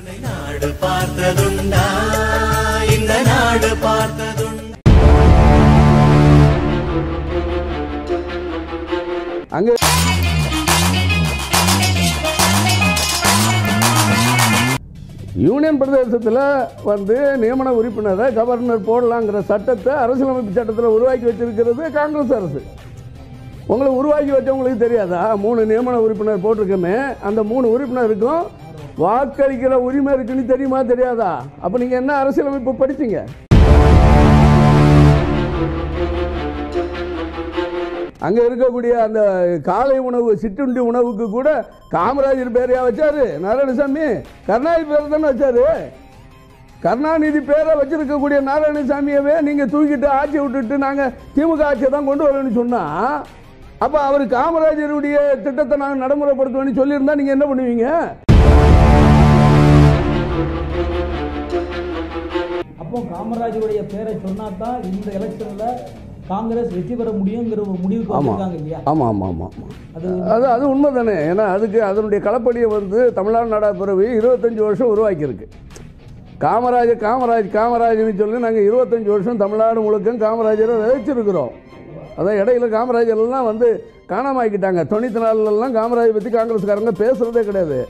நாடு பார்த்ததுண்டா இந்த நாடு பார்த்ததுண்டா அங்கே யூனியன் பிரதேசத்தில் வந்து நியமன உறுப்பினரை கவர்னர் போடலாங்கிற சட்டத்தை அரசியலமைப்பு சட்டத்தில் உருவாக்கி வச்சிருக்கிறது காங்கிரஸ் அரசு உங்களை உருவாக்கி வச்சவங்களுக்கு தெரியாதா மூணு நியமன உறுப்பினர் போட்டிருக்கோமே அந்த மூணு உறுப்பினருக்கும் வாக்களிக்கிற உரிமை இருக்குன்னு தெரியுமா தெரியாதா அப்போ நீங்கள் என்ன அரசியலமைப்பு படிச்சீங்க அங்கே இருக்கக்கூடிய அந்த காலை உணவு சிற்றுண்டி உணவுக்கு கூட காமராஜர் பேரையா வச்சாரு நாராயணசாமி கருணாநிதி பேரை தானே வச்சாரு கருணாநிதி பேரை வச்சிருக்கக்கூடிய நாராயணசாமியவே நீங்கள் தூக்கிட்டு ஆட்சி விட்டுட்டு நாங்கள் திமுக ஆட்சியை தான் கொண்டு வரணும்னு சொன்னால் அப்போ அவர் காமராஜருடைய திட்டத்தை நாங்கள் நடைமுறைப்படுத்துவோம்னு சொல்லியிருந்தா நீங்கள் என்ன பண்ணுவீங்க அப்போ காமராஜருடைய பேரை சொன்னா தான் இந்த எலெக்ஷன்ல காங்கிரஸ் வெற்றி பெற முடியுங்கிற ஒரு முடிவுக்கு ஆமாம் வந்திருக்காங்க இல்லையா ஆமாம் ஆமாம் ஆமாம் ஆமாம் அது அது அது உண்மை தானே ஏன்னா அதுக்கு அதனுடைய களப்படியை வந்து தமிழ்நாடு நாடாப்பிறவி இருபத்தஞ்சி வருஷம் உருவாக்கியிருக்கு காமராஜர் காமராஜ் காமராஜர்னு சொல்லி நாங்கள் இருபத்தஞ்சி வருஷம் தமிழ்நாடு முழுக்க காமராஜரை விதைச்சிருக்கிறோம் அதான் இடையில காமராஜர் எல்லாம் வந்து காணாம ஆக்கிட்டாங்க தொண்ணூற்றி நாலுலலாம் காமராஜர் பற்றி காங்கிரஸ்காரங்க பேசுகிறதே கிடையாது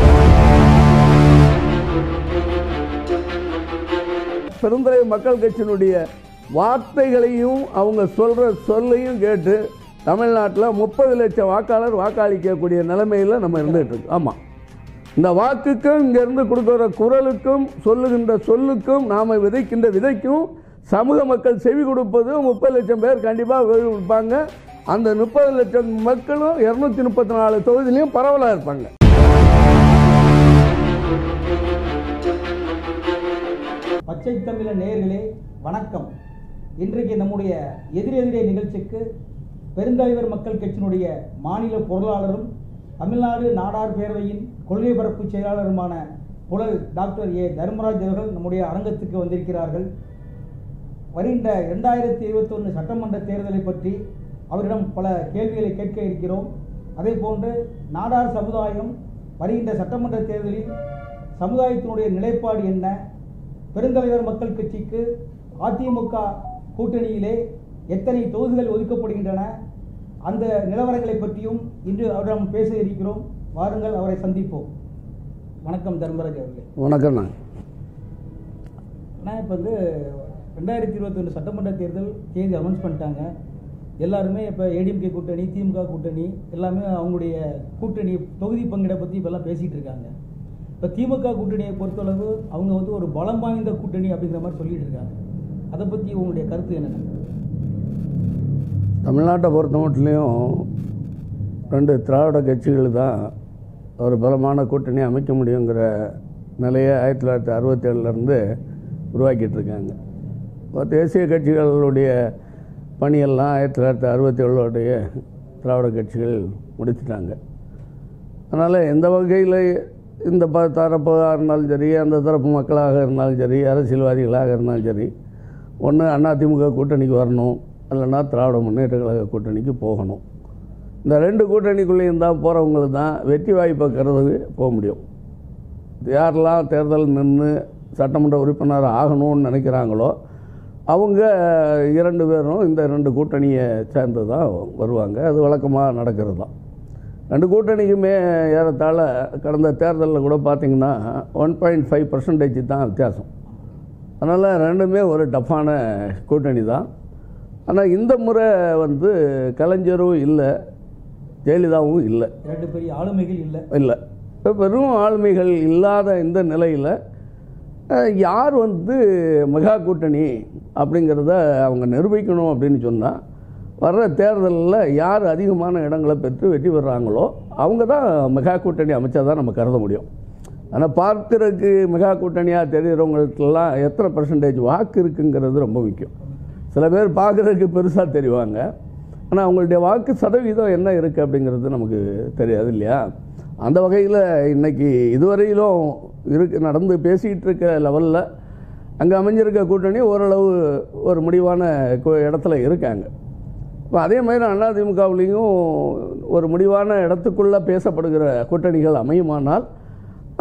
பெருந்தலை மக்கள் கட்சியினுடைய வார்த்தைகளையும் அவங்க சொல்கிற சொல்லையும் கேட்டு தமிழ்நாட்டில் முப்பது லட்சம் வாக்காளர் வாக்களிக்கக்கூடிய நிலைமையில் நம்ம இருந்துகிட்டு இருக்கோம் ஆமாம் இந்த வாக்குக்கும் இங்கேருந்து கொடுக்குற குரலுக்கும் சொல்லுகின்ற சொல்லுக்கும் நாம் விதைக்கின்ற விதைக்கும் சமூக மக்கள் செவி கொடுப்பது முப்பது லட்சம் பேர் கண்டிப்பாக கொடுப்பாங்க அந்த முப்பது லட்சம் மக்களும் இரநூத்தி முப்பத்தி நாலு தொகுதியிலையும் பரவலாக இருப்பாங்க பச்சை தமிழ நேயர்களே வணக்கம் இன்றைக்கு நம்முடைய எதிரெதிரே நிகழ்ச்சிக்கு பெருந்தலைவர் மக்கள் கட்சியினுடைய மாநில பொருளாளரும் தமிழ்நாடு நாடார் பேரவையின் கொள்கை பரப்பு செயலாளருமான புலல் டாக்டர் ஏ தர்மராஜ் அவர்கள் நம்முடைய அரங்கத்துக்கு வந்திருக்கிறார்கள் வருகின்ற இரண்டாயிரத்தி இருபத்தொன்று சட்டமன்ற தேர்தலை பற்றி அவரிடம் பல கேள்விகளை கேட்க இருக்கிறோம் அதே போன்று நாடார் சமுதாயம் வருகின்ற சட்டமன்ற தேர்தலில் சமுதாயத்தினுடைய நிலைப்பாடு என்ன பெருந்தலைவர் மக்கள் கட்சிக்கு அதிமுக கூட்டணியிலே எத்தனை தொகுதிகள் ஒதுக்கப்படுகின்றன அந்த நிலவரங்களை பற்றியும் இன்று அவரிடம் பேச இருக்கிறோம் வாருங்கள் அவரை சந்திப்போம் வணக்கம் தர்மராஜ் அவர்களே வணக்கம்ண்ணா ஆனால் இப்போ வந்து ரெண்டாயிரத்தி இருபத்தொன்று சட்டமன்ற தேர்தல் தேதி அனௌன்ஸ் பண்ணிட்டாங்க எல்லாருமே இப்போ ஏடிஎம்கே கூட்டணி திமுக கூட்டணி எல்லாமே அவங்களுடைய கூட்டணி தொகுதி பங்கீடை பற்றி இப்போல்லாம் பேசிகிட்டு இருக்காங்க இப்போ திமுக கூட்டணியை பொறுத்தளவு அவங்க வந்து ஒரு பலம் வாய்ந்த கூட்டணி அப்படிங்கிற மாதிரி சொல்லிட்டு இருக்காங்க அதை பற்றி உங்களுடைய கருத்து என்னென்ன தமிழ்நாட்டை பொறுத்த மட்டும் ரெண்டு திராவிட கட்சிகள் தான் ஒரு பலமான கூட்டணி அமைக்க முடியுங்கிற நிலையை ஆயிரத்தி தொள்ளாயிரத்தி அறுபத்தி ஏழுலேருந்து உருவாக்கிட்டு இருக்காங்க இப்போ தேசிய கட்சிகளுடைய பணியெல்லாம் ஆயிரத்தி தொள்ளாயிரத்தி அறுபத்தி ஏழுடைய திராவிட கட்சிகள் முடிச்சிட்டாங்க அதனால் எந்த வகையில் இந்த ப தரப்பாக இருந்தாலும் சரி அந்த தரப்பு மக்களாக இருந்தாலும் சரி அரசியல்வாதிகளாக இருந்தாலும் சரி ஒன்று அதிமுக கூட்டணிக்கு வரணும் இல்லைன்னா திராவிட முன்னேற்ற கழக கூட்டணிக்கு போகணும் இந்த ரெண்டு கூட்டணிக்குள்ளேயும் தான் போகிறவங்களுக்கு தான் வெற்றி வாய்ப்பை கருது போக முடியும் யாரெல்லாம் தேர்தல் நின்று சட்டமன்ற உறுப்பினர் ஆகணும்னு நினைக்கிறாங்களோ அவங்க இரண்டு பேரும் இந்த ரெண்டு கூட்டணியை சேர்ந்து தான் வருவாங்க அது வழக்கமாக நடக்கிறது தான் ரெண்டு கூட்டணிக்குமே ஏறத்தாழ கடந்த தேர்தலில் கூட பார்த்தீங்கன்னா ஒன் பாயிண்ட் ஃபைவ் பர்சன்டேஜ் தான் வித்தியாசம் அதனால் ரெண்டுமே ஒரு டஃப்பான கூட்டணி தான் ஆனால் இந்த முறை வந்து கலைஞரும் இல்லை ஜெயலலிதாவும் இல்லை இரண்டு பெரிய ஆளுமைகள் இல்லை இல்லை இப்போ வெறும் ஆளுமைகள் இல்லாத இந்த நிலையில் அஹ், யார் வந்து மெகா கூட்டணி அப்படிங்கிறத அவங்க நிரூபிக்கணும் அப்படின்னு சொன்னால் வர்ற தேர்தலில் யார் அதிகமான இடங்களை பெற்று வெற்றி பெறுறாங்களோ அவங்க தான் மெகா கூட்டணி அமைச்சா தான் நம்ம கருத முடியும் ஆனால் பார்க்கறதுக்கு மெகா கூட்டணியாக தெரிகிறவங்களுக்கெல்லாம் எத்தனை பர்சன்டேஜ் வாக்கு இருக்குங்கிறது ரொம்ப முக்கியம் சில பேர் பார்க்குறதுக்கு பெருசாக தெரிவாங்க ஆனால் அவங்களுடைய வாக்கு சதவீதம் என்ன இருக்குது அப்படிங்கிறது நமக்கு தெரியாது இல்லையா அந்த வகையில் இன்னைக்கு இதுவரையிலும் இருக்கு நடந்து பேசிக்கிட்டு இருக்க லெவலில் அங்கே அமைஞ்சிருக்க கூட்டணி ஓரளவு ஒரு முடிவான கு- இடத்துல இருக்காங்க இப்போ அதே மாதிரி அதிமுகவுலேயும் ஒரு முடிவான இடத்துக்குள்ளே பேசப்படுகிற கூட்டணிகள் அமையுமானால்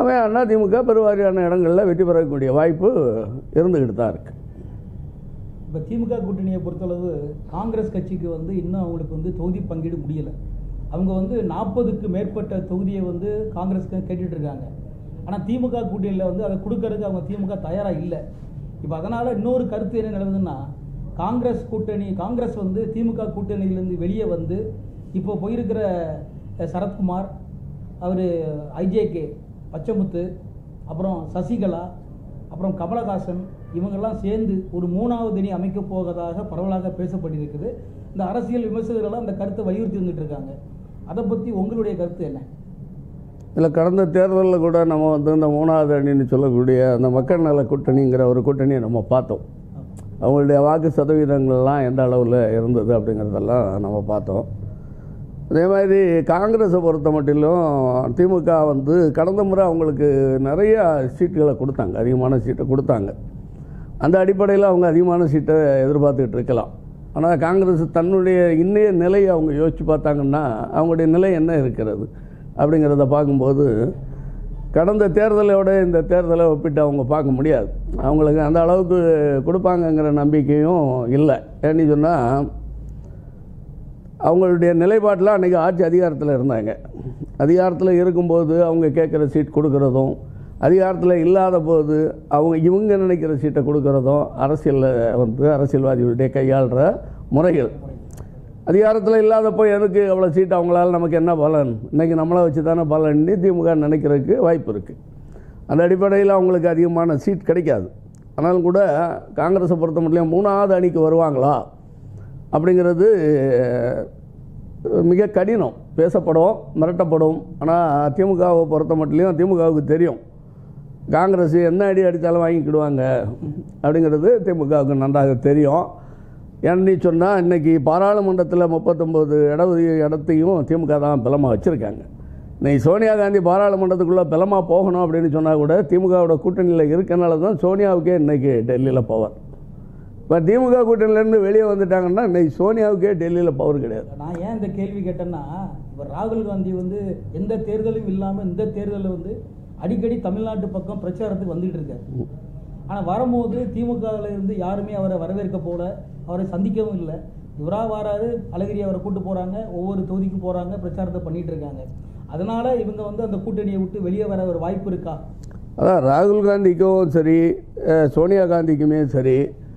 அவன் அதிமுக பெருவாரியான இடங்களில் வெற்றி பெறக்கூடிய வாய்ப்பு இருந்துக்கிட்டு தான் இருக்குது இப்போ திமுக கூட்டணியை பொறுத்தளவு காங்கிரஸ் கட்சிக்கு வந்து இன்னும் அவங்களுக்கு வந்து தொகுதி பங்கீடு முடியலை அவங்க வந்து நாற்பதுக்கு மேற்பட்ட தொகுதியை வந்து காங்கிரஸ்க்கு கேட்டுட்டு இருக்காங்க ஆனால் திமுக கூட்டணியில் வந்து அதை கொடுக்கறதுக்கு அவங்க திமுக தயாராக இல்லை இப்போ அதனால் இன்னொரு கருத்து என்ன நிலவுதுன்னா காங்கிரஸ் கூட்டணி காங்கிரஸ் வந்து திமுக கூட்டணியிலேருந்து வெளியே வந்து இப்போ போயிருக்கிற அஹ், சரத்குமார் அவர் ஐஜேகே பச்சமுத்து அப்புறம் சசிகலா அப்புறம் கமலஹாசன் இவங்கெல்லாம் சேர்ந்து ஒரு மூணாவது அணி அமைக்கப் போவதாக பரவலாக பேசப்பட்டிருக்குது இந்த அரசியல் விமர்சகர்கள்லாம் அந்த கருத்தை வலியுறுத்தி வந்துட்டு இருக்காங்க அதை பற்றி உங்களுடைய கருத்து என்ன இதில் கடந்த தேர்தலில் கூட நம்ம வந்து இந்த மூணாவது அணின்னு சொல்லக்கூடிய அந்த மக்கள் நல கூட்டணிங்கிற ஒரு கூட்டணியை நம்ம பார்த்தோம் அவங்களுடைய வாக்கு சதவீதங்கள்லாம் எந்த அளவில் இருந்தது அப்படிங்கிறதெல்லாம் நம்ம பார்த்தோம் அதே மாதிரி காங்கிரஸை பொறுத்த மட்டிலும் திமுக வந்து கடந்த முறை அவங்களுக்கு நிறைய சீட்டுகளை கொடுத்தாங்க அதிகமான சீட்டை கொடுத்தாங்க அந்த அடிப்படையில் அவங்க அதிகமான சீட்டை எதிர்பார்த்துக்கிட்டு இருக்கலாம் ஆனால் காங்கிரஸ் தன்னுடைய இன்னைய நிலையை அவங்க யோசித்து பார்த்தாங்கன்னா அவங்களுடைய நிலை என்ன இருக்கிறது அப்படிங்கிறத பார்க்கும்போது கடந்த தேர்தலோட இந்த தேர்தலை ஒப்பிட்டு அவங்க பார்க்க முடியாது அவங்களுக்கு அந்த அளவுக்கு கொடுப்பாங்கங்கிற நம்பிக்கையும் இல்லை ஏன்னு சொன்னால் அவங்களுடைய நிலைப்பாட்டில் அன்றைக்கி ஆட்சி அதிகாரத்தில் இருந்தாங்க அதிகாரத்தில் இருக்கும்போது அவங்க கேட்குற சீட் கொடுக்குறதும் அதிகாரத்தில் இல்லாத போது அவங்க இவங்க நினைக்கிற சீட்டை கொடுக்குறதும் அரசியலில் வந்து அரசியல்வாதிகளுடைய கையாளுற முறைகள் அதிகாரத்தில் இல்லாதப்போ எதுக்கு அவ்வளோ சீட் அவங்களால நமக்கு என்ன பலன் இன்றைக்கி நம்மளை வச்சு தானே பலன்னு திமுக நினைக்கிறதுக்கு வாய்ப்பு இருக்குது அந்த அடிப்படையில் அவங்களுக்கு அதிகமான சீட் கிடைக்காது ஆனாலும் கூட காங்கிரஸை பொறுத்த மட்டும் மூணாவது அணிக்கு வருவாங்களா அப்படிங்கிறது மிக கடினம் பேசப்படும் மிரட்டப்படும் ஆனால் திமுகவை பொறுத்த மட்டும் திமுகவுக்கு தெரியும் காங்கிரஸ் என்ன அடி அடித்தாலும் வாங்கிக்கிடுவாங்க அப்படிங்கிறது திமுகவுக்கு நன்றாக தெரியும் ஏன்னு சொன்னால் இன்றைக்கி பாராளுமன்றத்தில் முப்பத்தொம்போது இடஒதுக்கீடு இடத்தையும் திமுக தான் பலமாக வச்சுருக்காங்க இன்னைக்கு சோனியா காந்தி பாராளுமன்றத்துக்குள்ளே பலமாக போகணும் அப்படின்னு சொன்னால் கூட திமுகவோட கூட்டணியில் இருக்கனால தான் சோனியாவுக்கே இன்றைக்கி டெல்லியில் பவர் இப்போ திமுக கூட்டணியிலேருந்து வெளியே வந்துட்டாங்கன்னா இன்னைக்கு சோனியாவுக்கே டெல்லியில் பவர் கிடையாது நான் ஏன் இந்த கேள்வி கேட்டேன்னா இப்போ ராகுல் காந்தி வந்து எந்த தேர்தலும் இல்லாமல் இந்த தேர்தலில் வந்து அடிக்கடி தமிழ்நாட்டு பக்கம் பிரச்சாரத்துக்கு வந்துட்டு இருக்காரு ஆனால் வரும்போது திமுகவில் இருந்து யாருமே அவரை வரவேற்க போல அவரை சந்திக்கவும் இல்லை இவராக வராது அழகிரி அவரை கூட்டு போகிறாங்க ஒவ்வொரு தொகுதிக்கும் போகிறாங்க பிரச்சாரத்தை பண்ணிட்டு இருக்காங்க அதனால இவங்க வந்து அந்த கூட்டணியை விட்டு வெளியே வர ஒரு வாய்ப்பு இருக்கா அதான் ராகுல் காந்திக்கும் சரி அஹ், சோனியா காந்திக்குமே சரி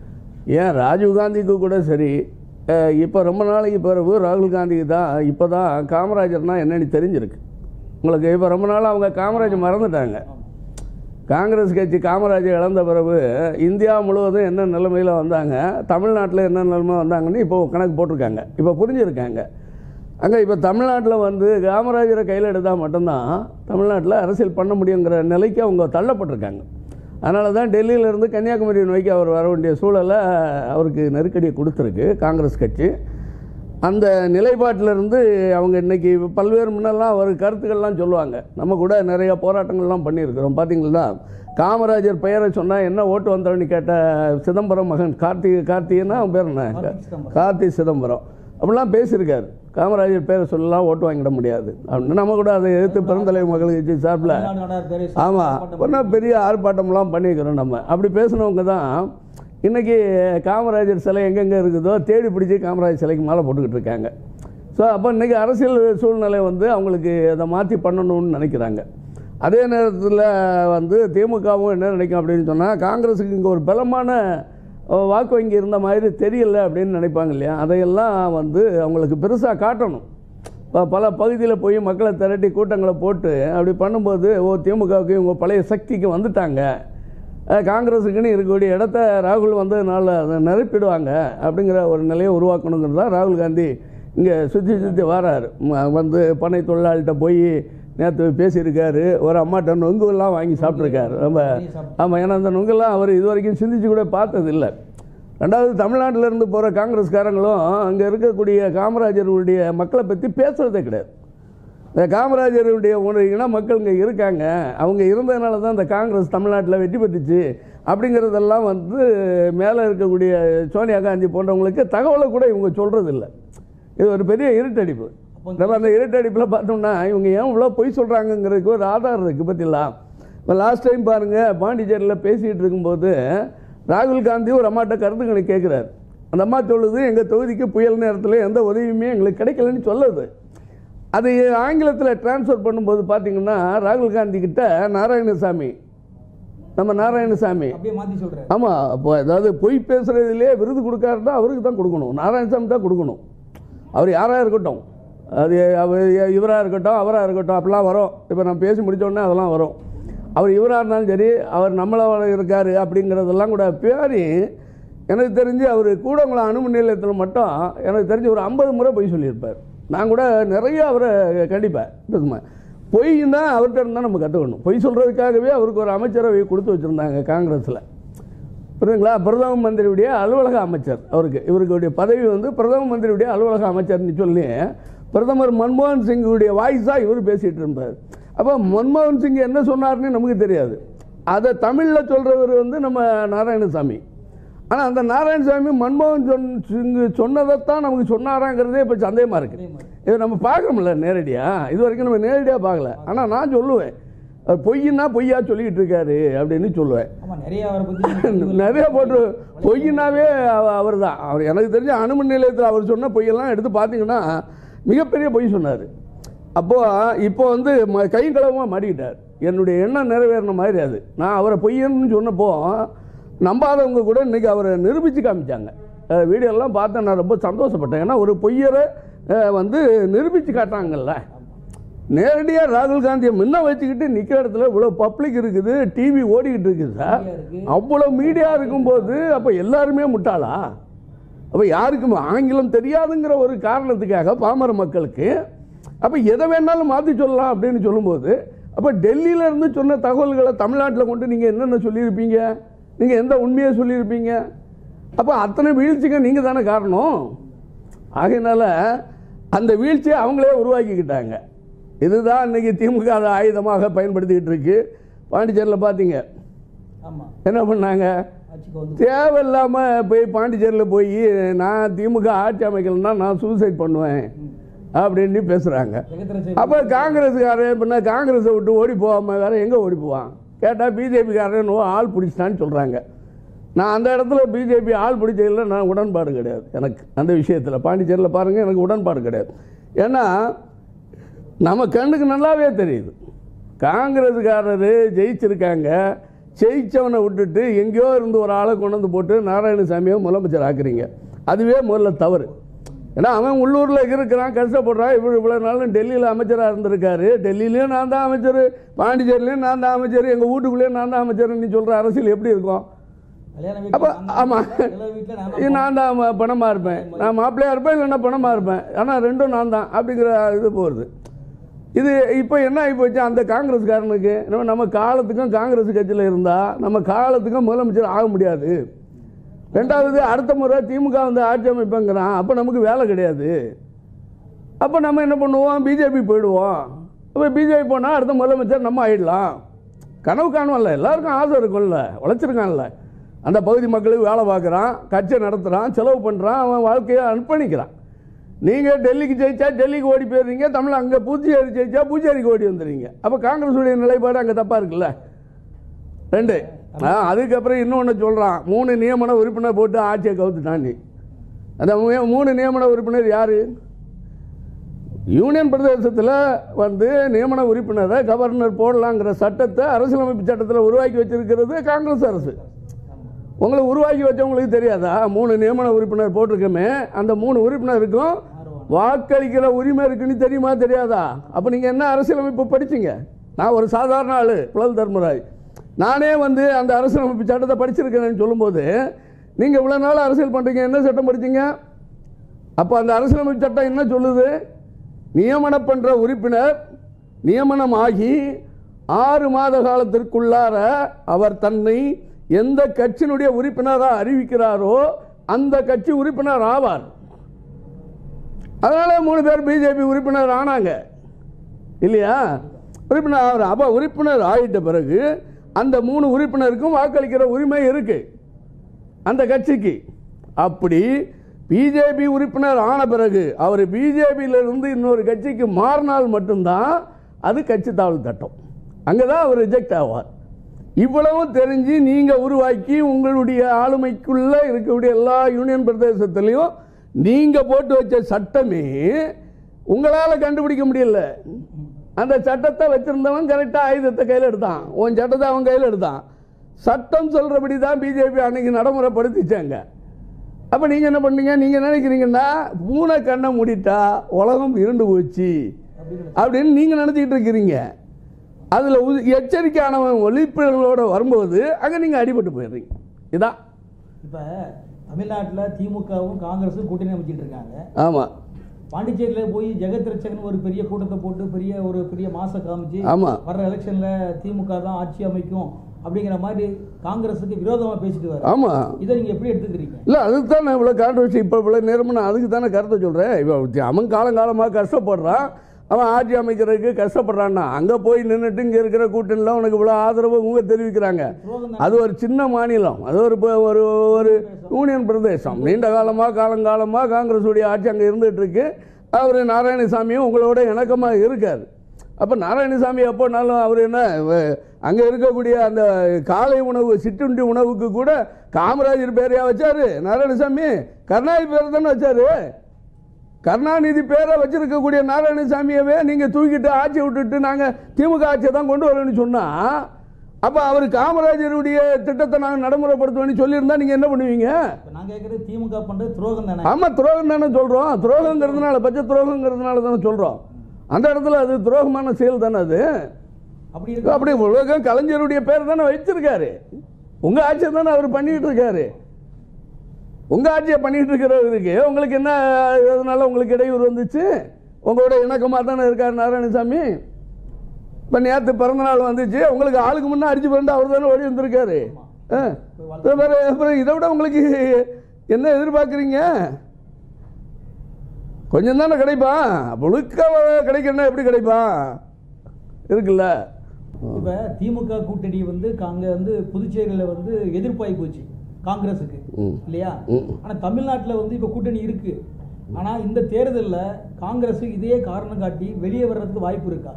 ஏன் ராஜீவ் காந்திக்கு கூட சரி இப்போ ரொம்ப நாளைக்கு பிறகு ராகுல் காந்திக்கு தான் இப்போ தான் காமராஜர்னா என்னன்னு தெரிஞ்சிருக்கு உங்களுக்கு இப்போ ரொம்ப நாள் அவங்க காமராஜ் மறந்துட்டாங்க காங்கிரஸ் கட்சி காமராஜர் இழந்த பிறகு இந்தியா முழுவதும் என்ன நிலைமையில் வந்தாங்க தமிழ்நாட்டில் என்ன நிலைமை வந்தாங்கன்னு இப்போ கணக்கு போட்டிருக்காங்க இப்போ புரிஞ்சிருக்காங்க அங்கே இப்போ தமிழ்நாட்டில் வந்து காமராஜரை கையில் எடுத்தால் மட்டும்தான் தமிழ்நாட்டில் அரசியல் பண்ண முடியுங்கிற நிலைக்கு அவங்க தள்ளப்பட்டிருக்காங்க அதனால தான் டெல்லியிலேருந்து கன்னியாகுமரி நோக்கி அவர் வர வேண்டிய சூழலை அவருக்கு நெருக்கடியை கொடுத்துருக்கு காங்கிரஸ் கட்சி அந்த நிலைப்பாட்டிலிருந்து அவங்க இன்னைக்கு பல்வேறு முன்னெல்லாம் அவர் கருத்துக்கள்லாம் சொல்லுவாங்க நம்ம கூட நிறைய போராட்டங்கள்லாம் பண்ணியிருக்கிறோம் பார்த்தீங்களா காமராஜர் பெயரை சொன்னால் என்ன ஓட்டு வந்தவன்னு கேட்ட சிதம்பரம் மகன் கார்த்திகை கார்த்திகைன்னா அவன் பேர் என்ன கார்த்திக் சிதம்பரம். கார்த்தி சிதம்பரம் அப்படிலாம் பேசியிருக்காரு காமராஜர் பேரை சொல்லலாம் ஓட்டு வாங்கிட முடியாது அப்படின்னு நம்ம கூட அதை எதிர்த்து பெருந்தலைவர் மக்கள் கட்சி சார்பில் தமிழ்நாடு நாடார் பேரை ஆமாம் போராட்டம் ஒன்றும் பெரிய ஆர்ப்பாட்டம்லாம் பண்ணியிருக்கிறோம் நம்ம அப்படி பேசினவங்க தான் இன்றைக்கி காமராஜர் சிலை எங்கெங்கே இருக்குதோ தேடி பிடிச்சி காமராஜர் சிலைக்கு மாலை போட்டுக்கிட்டு இருக்காங்க ஸோ அப்போ இன்றைக்கி அரசியல் சூழ்நிலை வந்து அவங்களுக்கு அதை மாற்றி பண்ணணும்னு நினைக்கிறாங்க அதே நேரத்தில் வந்து திமுகவும் என்ன நினைக்கும் அப்படின்னு சொன்னால் காங்கிரஸுக்கு இங்கே ஒரு பலமான அஹ், வாக்கு வங்கி இருந்த மாதிரி தெரியல அப்படின்னு நினைப்பாங்க இல்லையா அதையெல்லாம் வந்து அவங்களுக்கு பெருசாக காட்டணும் இப்போ பல பகுதியில் போய் மக்களை திரட்டி கூட்டங்களை போட்டு அப்படி பண்ணும்போது ஓ திமுகவுக்கு இவங்க பழைய சக்திக்கு வந்துட்டாங்க அஹ், காங்கிரஸுக்குன்னு இருக்கக்கூடிய இடத்த ராகுல் வந்ததுனால அதை நிரப்பிடுவாங்க அப்படிங்கிற ஒரு நிலையை உருவாக்கணுங்கிறது தான் ராகுல் காந்தி இங்கே சுற்றி சுற்றி வராரு ம- வந்து பனை தொழிலாளிகிட்ட போய் நேற்று பேசியிருக்காரு ஒரு அம்மாட்ட நொங்குலாம் வாங்கி சாப்பிட்ருக்காரு ரொம்ப ஆமாம் ஏன்னா அந்த நொங்கெல்லாம் அவர் இது வரைக்கும் சிந்திச்சு கூட பார்த்தது இல்லை ரெண்டாவது தமிழ்நாட்டில் இருந்து போகிற காங்கிரஸ்காரங்களும் அங்கே இருக்கக்கூடிய காமராஜருடைய மக்களை பற்றி பேசுறதே கிடையாது இந்த காமராஜருடைய ஒரு இன மக்கள் இங்கே இருக்காங்க அவங்க இருந்ததுனால தான் இந்த காங்கிரஸ் தமிழ்நாட்டில் வெற்றி பெற்றுச்சு அப்படிங்கிறதெல்லாம் வந்து மேலே இருக்கக்கூடிய சோனியா காந்தி போன்றவங்களுக்கு தகவலை கூட இவங்க சொல்கிறது இல்லை இது ஒரு பெரிய இருட்டடிப்பு நம்ம அந்த இருட்டடிப்பில் பார்த்தோம்னா இவங்க ஏன் இவ்வளோ பொய் சொல்கிறாங்கங்கிறதுக்கு ஒரு ஆதாரம் இருக்குது பற்றிலாம் இப்போ லாஸ்ட் டைம் பாருங்கள் பாண்டிச்சேரியில் பேசிகிட்டு இருக்கும்போது ராகுல் காந்தி ஒரு அம்மாட்ட கருத்துக்களை கேட்குறாரு அந்த அம்மா சொல்லுது எங்கள் தொகுதிக்கு புயல் நேரத்தில் எந்த உதவியுமே எங்களுக்கு கிடைக்கலன்னு சொல்லுது அது ஆங்கிலத்தில் ட்ரான்ஸ்ஃபர் பண்ணும்போது பார்த்தீங்கன்னா ராகுல் காந்தி கிட்ட நாராயணசாமி நம்ம நாராயணசாமி அப்படியே மாத்தி சொல்றேன் ஆமாம் அப்போ அதாவது பொய் பேசுகிறதுலே விருது கொடுக்காருன்னா அவருக்கு தான் கொடுக்கணும் நாராயணசாமி தான் கொடுக்கணும் அவர் யாராக இருக்கட்டும் அது அவர் இவராக இருக்கட்டும் அவராக இருக்கட்டும் அப்படிலாம் வரும் இப்போ நான் பேசி முடிச்ச உடனே அதெல்லாம் வரும் அவர் இவராக இருந்தாலும் சரி அவர் நம்மள இருக்கார் அப்படிங்கிறதெல்லாம் கூட பேரி எனக்கு தெரிஞ்சு அவர் கூடங்குளம் அணுமின் நிலையத்தில் மட்டும் எனக்கு தெரிஞ்சு ஒரு ஐம்பது முறை பொய் சொல்லியிருப்பார் நான் கூட நிறைய அவரை கண்டிப்பேன் பேசுமா பொய்ன்னா அவர்கிட்ட இருந்தால் நம்ம கற்றுக்கணும் பொய் சொல்கிறதுக்காகவே அவருக்கு ஒரு அமைச்சரவை கொடுத்து வச்சுருந்தாங்க காங்கிரஸில் புரியுதுங்களா பிரதம மந்திரியுடைய அலுவலக அமைச்சர் அவருக்கு இவருக்குடைய பதவி வந்து பிரதம மந்திரியுடைய அலுவலக அமைச்சர்னு சொல்லி பிரதமர் மன்மோகன் சிங்குடைய வாய்ஸாக இவர் பேசிகிட்டு இருந்தார் அப்போ மன்மோகன் சிங் என்ன சொன்னார்னு நமக்கு தெரியாது அதை தமிழில் சொல்கிறவர் வந்து நம்ம நாராயணசாமி ஆனால் அந்த நாராயணசாமி மன்மோகன் சொன் சிங்கு சொன்னதைத்தான் நமக்கு சொன்னாராங்கிறதே இப்போ சந்தேகமாக இருக்குது இதை நம்ம பார்க்கணும்ல நேரடியாக இது வரைக்கும் நம்ம நேரடியாக பார்க்கல ஆனால் நான் சொல்லுவேன் அவர் பொய்யின்னா பொய்யா சொல்லிக்கிட்டு இருக்காரு அப்படின்னு சொல்லுவேன் ஆமா நிறைய அவரை பத்தி நிறைய போட்டு பொய்யினாவே அவர் தான் அவர் எனக்கு தெரிஞ்ச அணுமின் நிலையத்தில் அவர் சொன்ன பொய்யெல்லாம் எடுத்து பார்த்தீங்கன்னா மிகப்பெரிய பொய் சொன்னார் அப்போது இப்போ வந்து ம கையும் களவுமாக மாட்டிக்கிட்டார் என்னுடைய எண்ணம் நிறைவேறின மாதிரி அது நான் அவரை பொய்யன்னு சொன்னப்போ நம்பாதவங்க கூட இன்றைக்கி அவரை நிரூபித்து காமிச்சாங்க அஹ் வீடியோலாம் பார்த்து நான் ரொம்ப சந்தோஷப்பட்டேன் ஏன்னா ஒரு பொய்யரை அஹ் வந்து நிரூபித்து காட்டாங்கல்ல நேரடியாக ராகுல் காந்தியை முன்ன வச்சுக்கிட்டு நிற்கிற இடத்துல இவ்வளோ பப்ளிக் இருக்குது டிவி ஓடிக்கிட்டு இருக்குது சார் இருக்கு. அவ்வளோ மீடியா இருக்கும்போது அப்போ எல்லாருமே முட்டாளா அப்போ யாருக்கும் ஆங்கிலம் தெரியாதுங்கிற ஒரு காரணத்துக்காக பாமர மக்களுக்கு அப்போ எதை வேணாலும் மாற்றி சொல்லலாம் அப்படின்னு சொல்லும்போது அப்போ டெல்லியில இருந்து சொன்ன தகவல்களை தமிழ்நாட்டில் கொண்டு நீங்கள் என்னென்ன சொல்லியிருப்பீங்க நீங்கள் எந்த உண்மையை சொல்லியிருப்பீங்க அப்போ அத்தனை வீழ்ச்சிக்கு நீங்கள் தானே காரணம் ஆகையினால அந்த வீழ்ச்சியை அவங்களே உருவாக்கிக்கிட்டாங்க இதுதான் இன்னைக்கு திமுக அதை ஆயுதமாக பயன்படுத்திக்கிட்டு இருக்கு பாண்டிச்சேரியில் பார்த்தீங்க ஆமா என்ன பண்ணாங்க ஆட்சிக்கு வந்து தேவையில்லாமல் போய் பாண்டிச்சேரியில் போய் நான் திமுக ஆட்சி அமைக்கலைன்னா நான் சூசைட் பண்ணுவேன் அப்படின்னு பேசுகிறாங்க ஜெகத்ரட்சகன் அப்போ காங்கிரஸுக்காரன் பின்ன காங்கிரஸை விட்டு ஓடி போகாம வேற எங்கே ஓடி போவான் கேட்டால் பிஜேபிக்காரன் ஆள் பிடிச்சிட்டான்னு சொல்கிறாங்க நான் அந்த இடத்துல பிஜேபி ஆள் பிடிச்சதில் நான் உடன்பாடு கிடையாது எனக்கு அந்த விஷயத்தில் பாண்டிச்சேரியில் பாருங்கள் எனக்கு உடன்பாடு கிடையாது ஏன்னா நம்ம கண்ணுக்கு நல்லாவே தெரியுது காங்கிரஸுக்காரரு ஜெயிச்சிருக்காங்க ஜெயிச்சவனை விட்டுட்டு எங்கேயோ இருந்து ஒரு ஆளை கொண்டு வந்து போட்டு நாராயணசாமியை முதலமைச்சர் ஆக்குறீங்க அதுவே முதல்ல தவறு ஏன்னா அவன் உள்ளூரில் இருக்கிறான் கஷ்டப்படுறான் இவர் இவ்வளோ நாளும் டெல்லியில் அமைச்சராக இருந்திருக்காரு டெல்லியிலையும் நான் தான் அமைச்சர் பாண்டிச்சேரிலையும் நான் தான் அமைச்சர் எங்கள் வீட்டுக்குள்ளேயும் நான் தான் அமைச்சர் நீ சொல்கிற அரசியல் எப்படி இருக்கும் கல்யாண அப்போ வீட்டுல நான் ஆமாம் தான் எல்லா வீட்டுல நான் தான் நான் தான் ம- பணமா இருப்பேன் நான் மாப்பிள்ளையா இருப்பேன் இல்லைன்னா பணமா இருப்பேன் ஆனால் ரெண்டும் நான் தான் அப்படிங்கிற இது போகிறது இது இப்போ என்ன ஆகி போச்சு அந்த காங்கிரஸ்காரனுக்கு நம்ம நம்ம காலத்துக்கும் காங்கிரஸ் கட்சியில் இருந்தால் நம்ம காலத்துக்கும் முதலமைச்சர் ஆக முடியாது ரெண்டாவது அடுத்த முறை திமுக வந்து ஆட்சி அமைப்பேங்கிறான் அப்போ நமக்கு வேலை கிடையாது அப்போ நம்ம என்ன பண்ணுவோம் பிஜேபி போயிடுவோம் அப்போ பிஜேபி போனால் அடுத்த முதலமைச்சர் நம்ம ஆயிடலாம் கனவு காணும்ல எல்லாருக்கும் ஆசை இருக்கும்ல உழைச்சிருக்கான்ல அந்த பகுதி மக்களுக்கு வேலை பார்க்குறான் கட்சி நடத்துகிறான் செலவு பண்ணுறான் அவன் வாழ்க்கையை அர்ப்பணிக்கிறான் நீங்கள் டெல்லிக்கு ஜெயிச்சா டெல்லிக்கு ஓடி போயிடுறீங்க தமிழ் அங்கே பூச்சேரி ஜெயிச்சா பூச்சேரிக்கு ஓடி வந்துடுறீங்க அப்போ காங்கிரஸுடைய நிலைப்பாடு அங்கே தப்பாக இருக்குல்ல ரெண்டு ஆ அதுக்கப்புறம் இன்னொன்று சொல்கிறான் மூணு நியமன உறுப்பினர் போட்டு ஆட்சியை கவுத்துட்டான் நீ அந்த மூ- மூணு நியமன உறுப்பினர் யார் யூனியன் பிரதேசத்தில் வந்து நியமன உறுப்பினரை கவர்னர் போடலாங்கிற சட்டத்தை அரசியலமைப்பு சட்டத்தில் உருவாக்கி வச்சிருக்கிறது காங்கிரஸ் அரசு உங்களை உருவாக்கி வச்சவங்களுக்கு தெரியாதா மூணு நியமன உறுப்பினர் போட்டிருக்கோமே அந்த மூணு உறுப்பினருக்கும் வாக்களிக்கிற உரிமை இருக்குன்னு தெரியுமா தெரியாதா அப்போ நீங்கள் என்ன அரசியலமைப்பு படிச்சீங்க நான் ஒரு சாதாரண ஆள் புலல் தர்மராஜ் நானே வந்து அந்த அரசியலமைப்பு சட்டத்தை படிச்சிருக்கிறேன்னு சொல்லும்போது நீங்கள் இவ்வளோ நாள் அரசியல் பண்ணுறீங்க என்ன சட்டம் படிச்சீங்க அப்போ அந்த அரசியலமைப்பு சட்டம் என்ன சொல்லுது நியமனம் பண்ணுற உறுப்பினர் நியமனமாகி ஆறு மாத காலத்திற்குள்ளார அவர் தன்னை எந்த கட்சியினுடைய உறுப்பினராக அறிவிக்கிறாரோ அந்த கட்சி உறுப்பினர் ஆவார் அதனால மூணு பேர் பிஜேபி உறுப்பினர் ஆனாங்க இல்லையா உறுப்பினர் ஆகிற அப்போ உறுப்பினர் ஆகிட்ட பிறகு அந்த மூணு உறுப்பினருக்கும் வாக்களிக்கிற உரிமை இருக்கு அந்த கட்சிக்கு அப்படி பிஜேபி உறுப்பினர் ஆன பிறகு அவர் பிஜேபியிலிருந்து இன்னொரு கட்சிக்கு மாறினால் மட்டும்தான் அது கட்சி தாவல் தட்டம் அங்கே தான் அவர் ரிஜெக்ட் ஆவார் இவ்வளவும் தெரிஞ்சு நீங்கள் உருவாக்கி உங்களுடைய ஆளுமைக்குள்ள இருக்கக்கூடிய எல்லா யூனியன் பிரதேசத்துலேயும் நீங்கள் போட்டு வச்ச சட்டமே உங்களால் கண்டுபிடிக்க முடியல அந்த சட்டத்தை வச்சிருந்தவன் கரெக்டாக ஆயுதத்தை கையில் எடுத்தான் உன் சட்டத்தை அவன் கையில் எடுத்தான் சட்டம் சொல்கிறபடி தான் பிஜேபி அன்னைக்கு நடைமுறைப்படுத்திச்சாங்க அப்போ நீங்கள் என்ன பண்ணீங்க நீங்கள் நினைக்கிறீங்கன்னா பூனை கண்ணை மூடிட்டா உலகம் இருண்டு போச்சு அப்படின்னு அப்படின்னு நீங்கள் நினச்சிக்கிட்டு இருக்கிறீங்க அதில் எச்சரிக்கையானவன் ஒளிப்பிழங்களோட வரும்போது அங்கே நீங்கள் அடிபட்டு போயிடுறீங்க இதான் இப்ப தமிழ்நாட்டுல திமுகவும் காங்கிரஸும் கூட்டணி அமைச்சிட்டு இருக்காங்க ஆமாம் பாண்டிச்சேரியில போய் ஜெகத் ரட்சகன் ஒரு பெரிய கூட்டத்தை போட்டு பெரிய ஒரு பெரிய மாச காமிச்சு ஆமா. வர்ற எலெக்ஷன்ல திமுக தான் ஆட்சி அமைக்கும் அப்படிங்கிற மாதிரி காங்கிரஸுக்கு விரோதமா பேசிட்டு வர ஆமாம் இதை நீங்க எப்படி எடுத்துக்கிறீங்க இல்லை அதுக்கு தான் நான் இவ்வளோ கான்ட்ரவர்சி இப்போ இவ்வளோ நேரமும் நான் அதுக்கு தானே கருத்தை சொல்கிறேன் இப்போ அவன் காலங்காலமாக கஷ்டப்படுறான் அவன் ஆட்சி அமைக்கிறதுக்கு கஷ்டப்படுறான்னா அங்கே போய் நின்றுட்டு இங்கே இருக்கிற கூட்டணியில் அவனுக்கு இவ்வளோ ஆதரவு இவங்க தெரிவிக்கிறாங்க துரோகம் அது ஒரு சின்ன மாநிலம் அது ஒரு ப- ஒரு ஒரு யூனியன் பிரதேசம் நீண்ட காலமாக காலங்காலமாக காங்கிரஸுடைய ஆட்சி அங்கே இருந்துகிட்டு இருக்கு அவர் நாராயணசாமியும் உங்களோட இணக்கமாக இருக்கார் அப்போ நாராயணசாமி எப்போனாலும் அவர் என்ன அங்கே இருக்கக்கூடிய அந்த காலை உணவு சிற்றுண்டி உணவுக்கு கூட காமராஜர் பேரையா வச்சாரு நாராயணசாமி கருணாநிதி பேர் தானே வச்சாரு கருணாநிதி பேரை வச்சிருக்கக்கூடிய நாராயணசாமியவே நீங்கள் தூக்கிட்டு ஆட்சி விட்டுட்டு நாங்கள் திமுக ஆட்சியை தான் கொண்டு வரோம்னு சொன்னால் அப்போ அவர் காமராஜருடைய திட்டத்தை நாங்கள் நடைமுறைப்படுத்துவோம்னு சொல்லியிருந்தா நீங்கள் என்ன பண்ணுவீங்க இப்ப நான் கேட்கறது திமுக பண்றது துரோகம் தானே ஆமாம் துரோகம் தானே சொல்கிறோம் துரோகங்கிறதுனால பச்சை துரோகங்கிறதுனால தானே சொல்கிறோம் அந்த இடத்துல அது துரோகமான செயல் தானே அது அப்படி இருக்கு அப்படி உலகம் கலைஞருடைய பேர் தானே வச்சிருக்காரு உங்கள் ஆட்சியை தானே அவர் பண்ணிட்டு இருக்காரு உங்கள் ஆட்சியை பண்ணிட்டு இருக்கிறவருக்கு உங்களுக்கு என்ன அதனால உங்களுக்கு இடையூறு வந்துச்சு உங்களோட இணக்கமாக தானே இருக்கார் நாராயணசாமி இப்போ நேற்று பிறந்த நாள் வந்துச்சு உங்களுக்கு ஆளுக்கு முன்னே அடிச்சு பிறந்து அவர் தானே ஓடி வந்திருக்காரு ஆ. அப்புறம் அப்புறம் இதை விட உங்களுக்கு என்ன எதிர்பார்க்குறீங்க கொஞ்சம் தானே கிடைப்பான் முழுக்க கிடைக்கணும்னா எப்படி கிடைப்பான் இருக்குல்ல இப்ப திமுக கூட்டணி வந்து அங்க வந்து புதுச்சேரியில வந்து எதிர்ப்பாகி போச்சு காங்கிரஸுக்கு ம். இல்லையா ம். ஆனா தமிழ்நாட்டுல வந்து இப்ப கூட்டணி இருக்கு ஆனா இந்த தேர்தல்ல காங்கிரஸ் இதே காரணம் காட்டி வெளியே வர்றதுக்கு வாய்ப்பு இருக்கா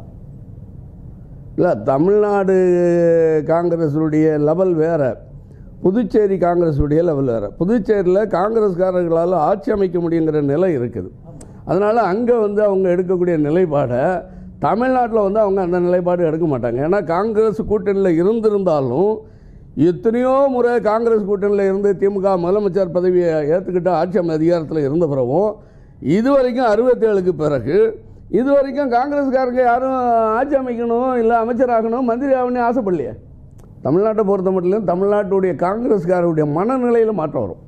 இல்லை தமிழ்நாடு காங்கிரஸுடைய லெவல் வேற புதுச்சேரி காங்கிரஸுடைய லெவல் வேற புதுச்சேரியில் காங்கிரஸ்காரர்களால் ஆட்சி அமைக்க முடியுங்கிற நிலை இருக்குது அதனால் அங்கே வந்து அவங்க எடுக்கக்கூடிய நிலைப்பாடை தமிழ்நாட்டில் வந்து அவங்க அந்த நிலைப்பாடு எடுக்க மாட்டாங்க ஏன்னா காங்கிரஸ் கூட்டணியில் இருந்திருந்தாலும் எத்தனையோ முறை காங்கிரஸ் கூட்டணியில் இருந்து திமுக முதலமைச்சர் பதவியை ஏற்றுக்கிட்டு ஆட்சி அமை அதிகாரத்தில் இருந்த பிறகும் இது வரைக்கும் அறுபத்தேழுக்கு பிறகு இது வரைக்கும் காங்கிரஸ்காரங்க யாரும் ஆட்சி அமைக்கணும் இல்லை அமைச்சராகணும் மந்திரி ஆகணும்னு ஆசைப்படலையே தமிழ்நாட்டை பொறுத்த மட்டும் தமிழ்நாட்டுடைய காங்கிரஸ்காரருடைய மனநிலையில் மாற்றம் வரும்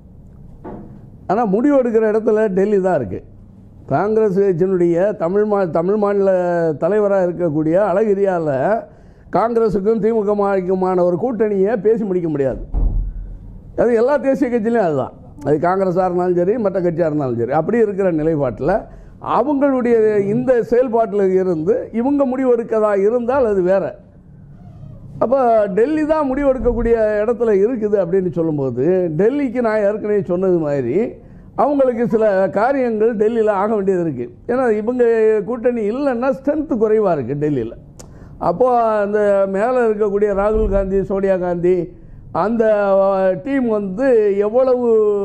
ஆனால் முடிவு எடுக்கிற இடத்துல டெல்லி தான் இருக்குது காங்கிரஸ் கட்சியினுடைய தமிழ் மா தமிழ் மாநில தலைவராக இருக்கக்கூடிய அழகிரியால் காங்கிரஸுக்கும் திமுகவுக்குமான ஒரு கூட்டணியை பேசி முடிக்க முடியாது அது எல்லா தேசிய கட்சியிலையும் அதுதான் அது காங்கிரஸாக இருந்தாலும் சரி மற்ற கட்சியாக இருந்தாலும் சரி அப்படி இருக்கிற நிலைப்பாட்டில் அவங்களுடைய இந்த செயல்பாட்டில் இருந்து இவங்க முடிவெடுக்கதா இருந்தால் அது வேற அப்போ டெல்லி தான் முடிவெடுக்கக்கூடிய இடத்துல இருக்குது அப்படின்னு சொல்லும்போது டெல்லிக்கு நான் ஏற்கனவே சொன்னது மாதிரி அவங்களுக்கு சில காரியங்கள் டெல்லியில் ஆக வேண்டியது இருக்குது ஏன்னா இவங்க கூட்டணி இல்லைன்னா ஸ்ட்ரென்த்து குறைவாக இருக்குது டெல்லியில் அப்போது அந்த மேலே இருக்கக்கூடிய ராகுல் காந்தி சோனியா காந்தி அந்த டீம் வந்து எவ்வளவு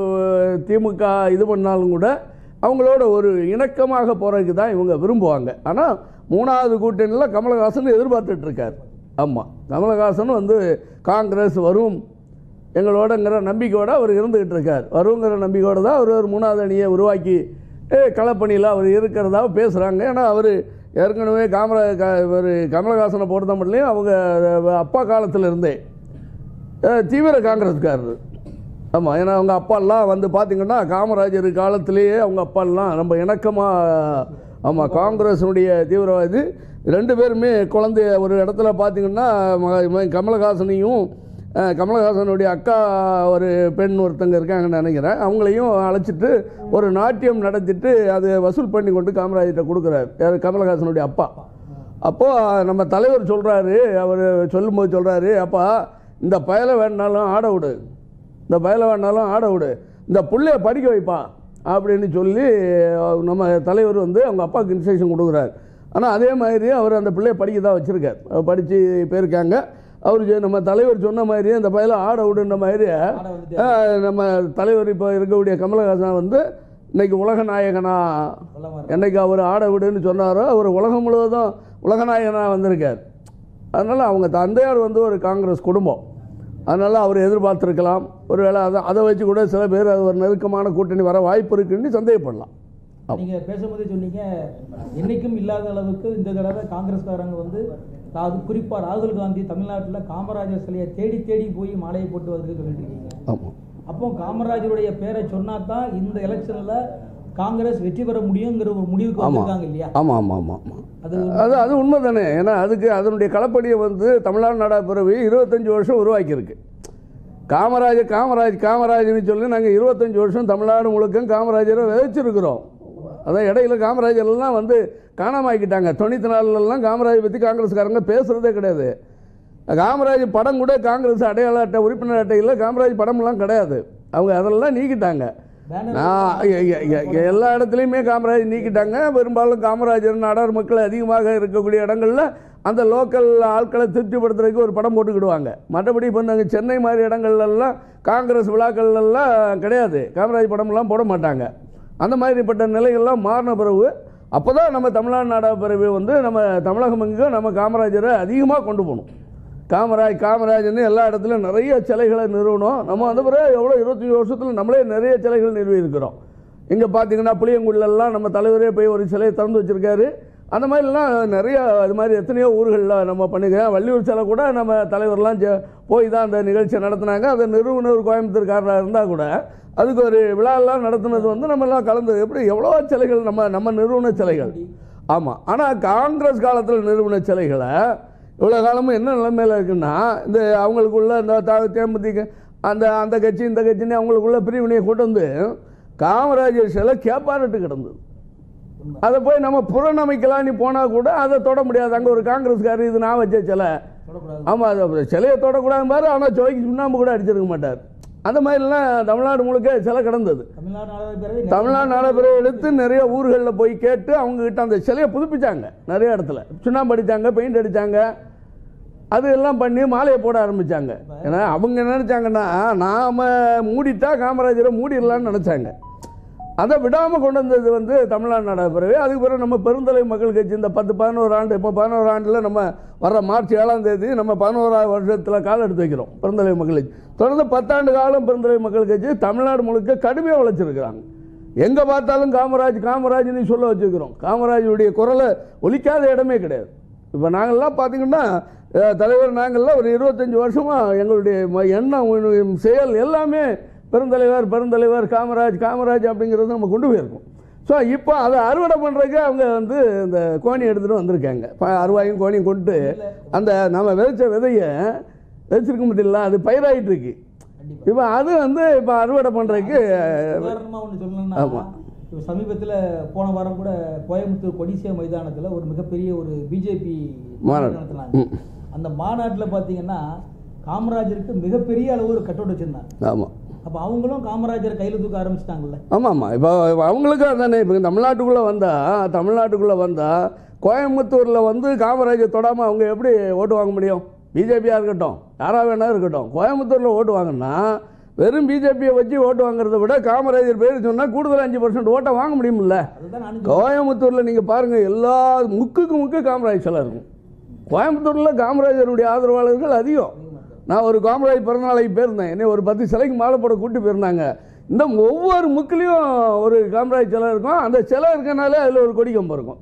திமுக இது பண்ணாலும் கூட அவங்களோட ஒரு இணக்கமாக போகிறதுக்கு தான் இவங்க விரும்புவாங்க ஆனால் மூணாவது கூட்டணியில் கமலஹாசன் எதிர்பார்த்துட்டு இருக்கார் ஆமாம் கமலஹாசன் வந்து காங்கிரஸ் வரும் எங்களோடங்கிற நம்பிக்கையோடு அவர் இருந்துகிட்டு இருக்கார் வருங்கிற நம்பிக்கையோடு தான் அவர் ஒரு மூணாவது அணியை உருவாக்கி ஏ, களப்பணியில் அவர் இருக்கிறதாக பேசுகிறாங்க ஏன்னா அவர் ஏற்கனவே காமரா க இவர் கமலஹாசனை பொறுத்த மட்டும் அவங்க அப்பா காலத்தில் இருந்தே அஹ், தீவிர காங்கிரஸ்காரர் ஆமாம் ஏன்னா அவங்க அப்பாலாம் வந்து பார்த்தீங்கன்னா காமராஜர் காலத்திலேயே அவங்க அப்பாலாம் ரொம்ப இணக்கமாக ஆமாம் காங்கிரஸினுடைய தீவிரவாதி ரெண்டு பேருமே குழந்தைய ஒரு இடத்துல பார்த்தீங்கன்னா ம- ம- கமலஹாசனையும் அஹ், கமலஹாசனுடைய அக்கா ஒரு பெண் ஒருத்தங்க இருக்காங்கன்னு நினைக்கிறேன் அவங்களையும் அழைச்சிட்டு ஒரு நாட்டியம் நடத்திட்டு அது வசூல் பண்ணி கொண்டு காமராஜர்கிட்ட கொடுக்குறாரு யார் கமலஹாசனுடைய அப்பா அப்போது நம்ம தலைவர் சொல்கிறாரு அவர் சொல்லும்போது சொல்கிறாரு அப்பா இந்த பயலை வேணாலும் ஆட விடு இந்த பயலை வேணாலும் ஆட விடு இந்த புள்ளைய படிக்க வைப்பா அப்படின்னு சொல்லி அஹ், நம்ம தலைவர் வந்து அவங்க அப்பாவுக்கு இன்ஸ்ட்ரக்ஷன் கொடுக்குறாரு ஆனால் அதே மாதிரி அவர் அந்த பிள்ளைய படிக்க தான் வச்சுருக்கார் படித்து போயிருக்காங்க அவர் நம்ம தலைவர் சொன்ன மாதிரி அந்த பையில ஆட விடுன்ற மாதிரி ஆட வந்துட்டு ஆ, நம்ம தலைவர் இப்போ இருக்கக்கூடிய கமலஹாசன் வந்து இன்னைக்கு உலக நாயகனா சொல்ல மாதிரி என்னைக்கு அவர் ஆட விடுன்னு சொன்னாரோ அவர் உலகம் முழுவதும் உலக நாயகனாக வந்திருக்கார் அதனால் அவங்க தந்தையார் வந்து ஒரு காங்கிரஸ் குடும்பம் அதனால் அவர் எதிர்பார்த்துருக்கலாம் ஒருவேளை அதை அதை வச்சு கூட சில பேர் அது ஒரு நெருக்கமான கூட்டணி வர வாய்ப்பு இருக்குன்னு சந்தேகப்படலாம் ஆமா. நீங்க பேசும்போது சொன்னீங்க என்னைக்கும் இல்லாத அளவுக்கு இந்த தடவை காங்கிரஸ்காரங்க வந்து அது குறிப்பா ராகுல் காந்தி தமிழ்நாட்டுல காமராஜர் சிலையை தேடி தேடி போய் மாலையை போட்டு வருது சொல்லிட்டு இருக்கீங்க ஆமாம் அப்போ காமராஜருடைய பேரை சொன்னா தான் இந்த எலெக்ஷன்ல காங்கிரஸ் வெற்றி பெற முடியுங்கிற ஒரு முடிவுக்கு ஆமாம் வந்திருக்காங்க இல்லையா ஆமாம் ஆமாம் ஆமாம் ஆமாம் அது அது அது உண்மை தானே ஏன்னா அதுக்கு அதனுடைய களப்படியை வந்து தமிழ்நாடு நாடா பிறவி இருபத்தஞ்சி வருஷம் உருவாக்கியிருக்கு காமராஜர் காமராஜ் காமராஜர்னு சொல்லி நாங்கள் இருபத்தஞ்சி வருஷம் தமிழ்நாடு முழுக்க காமராஜரை விதைச்சிருக்கிறோம் அதான் இடையில காமராஜர் எல்லாம் வந்து காணாமாக்கிட்டாங்க தொண்ணூற்றி நாலுலலாம் காமராஜர் பற்றி காங்கிரஸ்காரங்க பேசுகிறதே கிடையாது காமராஜ் படம் கூட காங்கிரஸ் அடையாள அட்டை உறுப்பினர் அட்டையில் காமராஜ் படம்லாம் கிடையாது அவங்க அதெல்லாம் நீக்கிட்டாங்க பேனர் நான் எ- எ- எ- எல்லா இடத்துலையுமே காமராஜ் நீக்கிட்டாங்க பெரும்பாலும் காமராஜர் நாடார் மக்கள் அதிகமாக இருக்கக்கூடிய இடங்கள்ல அந்த லோக்கல் ஆட்களை திருப்திப்படுத்துறதுக்கு ஒரு படம் போட்டுக்கிடுவாங்க மற்றபடி இப்போ நாங்கள் சென்னை மாதிரி இடங்கள்லாம் காங்கிரஸ் விழாக்கள்லாம் கிடையாது காமராஜ் படம்லாம் போட மாட்டாங்க அந்த மாதிரிப்பட்ட நிலைகள்லாம் மாறின பிறகு அப்போ தான் நம்ம தமிழ்நாடு நாடா பிறகு வந்து நம்ம தமிழகம் எங்கே நம்ம காமராஜரை அதிகமாக கொண்டு போகணும் காமராஜ் காமராஜ்னு எல்லா இடத்துலையும் நிறைய சிலைகளை நிறுவனம் நம்ம அந்த பிறகு எவ்வளோ இருபத்தஞ்சி வருஷத்தில் நம்மளே நிறைய சிலைகள் நிறுவி இருக்கிறோம் இங்கே பார்த்தீங்கன்னா புளியங்குடிலெல்லாம் நம்ம தலைவரே போய் ஒரு சிலையை திறந்து வச்சிருக்காரு அந்த மாதிரிலாம் நிறைய அது மாதிரி எத்தனையோ ஊர்களில் நம்ம பண்ணிக்கிறோம் வள்ளியூர் சிலை கூட நம்ம தலைவர்லாம் ஜெ- போய் தான் அந்த நிகழ்ச்சியை நடத்துனாங்க அந்த நிறுவனர் கோயம்புத்தூர்காரராக இருந்தால் கூட அதுக்கு ஒரு விழாலாம் நடத்துனது வந்து நம்ம எல்லாம் கலந்து எப்படி எவ்வளோ சிலைகள் நம்ம நம்ம நிறுவன சிலைகள் ஆமாம் ஆனால் காங்கிரஸ் காலத்தில் நிறுவன சிலைகளை இவ்வளோ காலமும் என்ன நிலைமையில் இருக்குன்னா இந்த அவங்களுக்குள்ள இந்த த- தேமுதிக அந்த அந்த கட்சி இந்த கட்சின்னு அவங்களுக்குள்ள பிரிவினையை கொண்டு வந்து காமராஜர் சிலை கேப்பாரட்டு கிடந்தது அதை போய் நம்ம புறநமைக்கலான்னு போனால் கூட அதை தொட முடியாது அங்கே ஒரு காங்கிரஸ்காரர் இது நான் வச்ச சிலை தொடக்கூடாது ஆமாம் அது சிலையை தொடக்கூடாது பாரு ஆனால் சுவைக்கு சுண்ணாம்பு கூட அடிச்சிருக்க மாட்டார் அந்த மாதிரிலாம் தமிழ்நாடு முழுக்க சிலை கிடந்தது தமிழ்நாடு நாடாளுமன்ற பேரவை தமிழ்நாடு நடைபெற எடுத்து நிறைய ஊர்களில் போய் கேட்டு அவங்க கிட்ட அந்த சிலையை புதுப்பிச்சாங்க நிறைய இடத்துல சுண்ணாம்பு அடித்தாங்க பெயிண்ட் அடித்தாங்க அது எல்லாம் பண்ணி மாலையை போட ஆரம்பிச்சாங்க ஏன்னா அவங்க என்ன நினைச்சாங்கன்னா நாம மூடிட்டா காமராஜரை மூடிடலாம்னு நினைச்சாங்க அதை விடாமல் கொண்டு வந்தது வந்து தமிழ்நாடு நடைபெறவே அதுக்கு பிறகு நம்ம பெருந்தலை மக்கள் கட்சி இந்த பத்து பதினோரு ஆண்டு இப்போ பதினோரு ஆண்டில் நம்ம வர மார்ச் ஏழாம் தேதி நம்ம பதினோராவது வருஷத்தில் கால் எடுத்து வைக்கிறோம் பெருந்தலை மக்கள் கட்சி தொடர்ந்து பத்தாண்டு காலம் பெருந்தலை மக்கள் கட்சி தமிழ்நாடு முழுக்க கடுமையாக வளைச்சிருக்கிறாங்க எங்கே பார்த்தாலும் காமராஜ் காமராஜ்னு சொல்ல வச்சுக்கிறோம் காமராஜுடைய குரலை ஒலிக்காத இடமே கிடையாது இப்போ நாங்கள்லாம் பார்த்தீங்கன்னா அஹ், தலைவர் நாங்கள்லாம் ஒரு இருபத்தஞ்சி வருஷமாக எங்களுடைய ம- எண்ணம் உ- செயல் எல்லாமே பெருந்தலைவர் பெருந்தலைவர் காமராஜ் காமராஜ் அப்படிங்கிறத நம்ம கொண்டு போயிருக்கோம் ஸோ இப்போ அதை அறுவடை பண்ணுறதுக்கு அவங்க வந்து இந்த கோணி எடுத்துகிட்டு வந்திருக்காங்க ப- அருவாயும் கோணியும் கொண்டு அந்த நம்ம விதைச்ச விதையை விதைச்சிருக்க முடியல அது பயிராயிட்டு இருக்கு கண்டிப்பா இப்போ அது வந்து இப்போ அறுவடை பண்ணுறதுக்கு உதாரணமா ஒன்று சொல்லணும்னா ஆமா. இப்போ சமீபத்தில் போன வாரம் கூட கோயம்புத்தூர் கொடிசியா மைதானத்தில் ஒரு மிகப்பெரிய ஒரு பிஜேபி மாநாடு. நடத்தினாங்க ம். அந்த மாநாட்டில் பார்த்தீங்கன்னா காமராஜருக்கு மிகப்பெரிய அளவு ஒரு கட்டோட வச்சிருந்தாங்க ஆமாம் அப்போ அவங்களும் காமராஜர் கையில் தூக்க ஆரம்பிச்சிட்டாங்கல்ல ஆமாம் ஆமாம் இப்போ அவங்களுக்கும் அதானே இப்போ தமிழ்நாட்டுக்குள்ளே வந்தால் தமிழ்நாட்டுக்குள்ளே வந்தால் கோயம்புத்தூரில் வந்து காமராஜர் தொடாமல் அவங்க எப்படி ஓட்டு வாங்க முடியும் பிஜேபியாக இருக்கட்டும் யாராக வேணா இருக்கட்டும் கோயம்புத்தூரில் ஓட்டு வாங்கினா வெறும் பிஜேபியை வச்சு ஓட்டு வாங்குறதை விட காமராஜர் பேர் சொன்னால் கூடுதல் அஞ்சு பர்சன்ட் ஓட்டை வாங்க முடியுமில்ல அதுதான் நானும் கோயம்புத்தூரில் நீங்கள் பாருங்கள் எல்லா முக்குக்கு முக்கு காமராஜ் சிலை இருக்கும் கோயம்புத்தூரில் காமராஜருடைய ஆதரவாளர்கள் அதிகம் நான் ஒரு காமராஜ் பிறந்தநாளைக்கு போயிருந்தேன் என்னை ஒரு பத்து சிலைக்கு மாலை போட கூட்டி போயிருந்தாங்க இந்த ஒவ்வொரு முக்கிலையும் ஒரு காமராஜ் சிலை இருக்கும் அந்த சிலை இருக்கனாலே அதில் ஒரு கொடி கம்பம் இருக்கும்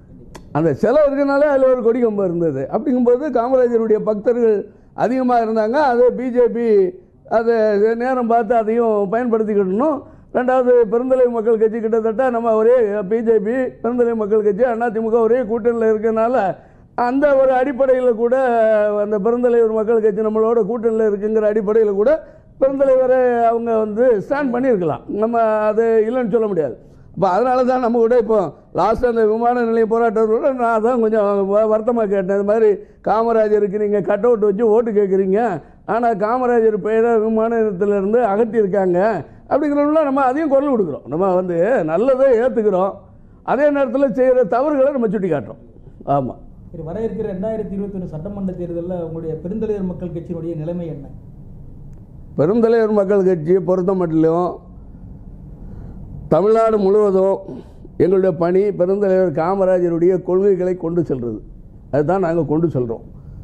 அந்த சிலை இருக்கனாலே அதில் ஒரு கொடி கம்பம் இருந்தது அப்படிங்கும்போது காமராஜருடைய பக்தர்கள் அதிகமாக இருந்தாங்க அது பிஜேபி அதை நேரம் பார்த்து அதையும் பயன்படுத்திக்கிடணும் ரெண்டாவது பெருந்தலை மக்கள் கட்சி கிட்டத்தட்ட நம்ம ஒரே பிஜேபி பெருந்தலை மக்கள் கட்சி அதிமுக ஒரே கூட்டணியில் இருக்கனால அந்த ஒரு அடிப்படையில் கூட அந்த பெருந்தலைவர் மக்கள் கட்சி நம்மளோட கூட்டணியில் இருக்குங்கிற அடிப்படையில் கூட பெருந்தலைவரை அவங்க வந்து ஸ்டாண்ட் பண்ணியிருக்கலாம் நம்ம அது இல்லைன்னு சொல்ல முடியாது இப்போ அதனால தான் நம்ம கூட இப்போ லாஸ்ட் அந்த விமான நிலைய போராட்டத்தோட நான் தான் கொஞ்சம் வ- வருத்தமா கேட்டேன் இது மாதிரி காமராஜருக்கு நீங்கள் கட் அவுட் வச்சு ஓட்டு கேட்குறீங்க ஆனால் காமராஜர் பெயரை விமான நிலையத்திலிருந்து அகற்றியிருக்காங்க அப்படிங்கிறவங்களாம் நம்ம அதையும் குரல் கொடுக்குறோம் நம்ம வந்து நல்லதை ஏற்றுக்கிறோம் அதே நேரத்தில் செய்கிற தவறுகளை நம்ம சுட்டி காட்டுறோம் ஆமாம் சரி வர இருக்கிற ரெண்டாயிரத்தி இருபத்தி சட்டமன்ற தேர்தலில் உங்களுடைய பெருந்தலைவர் மக்கள் கட்சியினுடைய நிலைமை என்ன பெருந்தலைவர் மக்கள் கட்சியை பொறுத்த மட்டிலும் தமிழ்நாடு முழுவதும் எங்களுடைய பணி பெருந்தலைவர் காமராஜருடைய கொள்கைகளை கொண்டு செல்வது அதுதான் நாங்கள் கொண்டு செல்கிறோம்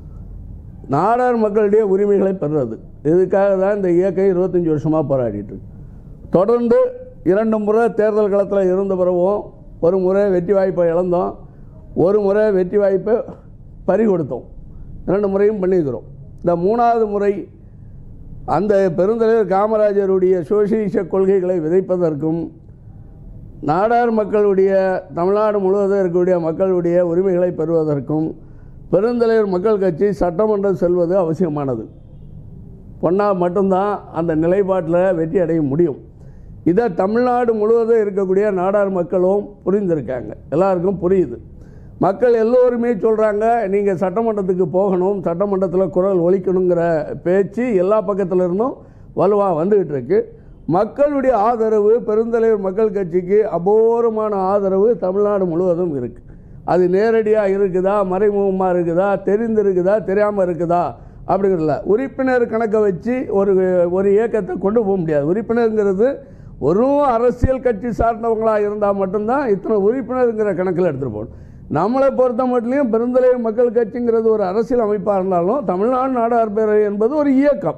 நாடார் மக்களுடைய உரிமைகளை பெறுறது இதுக்காக தான் இந்த இயக்கம் இருபத்தஞ்சி வருஷமாக போராடிட்டு இருக்கு. தொடர்ந்து இரண்டு முறை தேர்தல் களத்தில் இருந்த பிறகும் ஒரு முறை வெற்றி வாய்ப்பை இழந்தோம் ஒரு முறை வெற்றி வாய்ப்பை பறி கொடுத்தோம் இரண்டு முறையும் பண்ணியிருக்கிறோம் இந்த மூணாவது முறை அந்த பெருந்தலைவர் காமராஜருடைய சோசியலிச கொள்கைகளை விதைப்பதற்கும் நாடார் மக்களுடைய தமிழ்நாடு முழுவதும் இருக்கக்கூடிய மக்களுடைய உரிமைகளை பெறுவதற்கும் பெருந்தலைவர் மக்கள் கட்சி சட்டமன்றம் செல்வது அவசியமானது பொண்ணா மட்டும்தான் அந்த நிலைப்பாட்டில் வெற்றி அடைய முடியும் இதை தமிழ்நாடு முழுவதும் இருக்கக்கூடிய நாடார் மக்களும் புரிந்திருக்காங்க எல்லாருக்கும் புரியுது மக்கள் எல்லோருமே சொல்கிறாங்க நீங்கள் சட்டமன்றத்துக்கு போகணும் சட்டமன்றத்தில் குரல் ஒலிக்கணுங்கிற பேச்சு எல்லா பக்கத்துல இருந்தும் வலுவாக வந்துகிட்டு இருக்கு மக்களுடைய ஆதரவு பெருந்தலைவர் மக்கள் கட்சிக்கு அபோரமான ஆதரவு தமிழ்நாடு முழுவதும் இருக்குது அது நேரடியாக இருக்குதா மறைமுகமாக இருக்குதா தெரிந்திருக்குதா தெரியாமல் இருக்குதா அப்படிங்கிறதுல உறுப்பினர் கணக்கை வச்சு ஒரு ஒரு இயக்கத்தை கொண்டு போக முடியாது உறுப்பினருங்கிறது ஒரு அரசியல் கட்சி சார்ந்தவங்களாக இருந்தால் மட்டும்தான் இத்தனை உறுப்பினருங்கிற கணக்கில் எடுத்துகிட்டு போகணும் நம்மளை பொறுத்த மட்டும் பெருந்தலைவர் மக்கள் கட்சிங்கிறது ஒரு அரசியல் அமைப்பாக இருந்தாலும் தமிழ்நாடு நாடார் பேரவை என்பது ஒரு இயக்கம்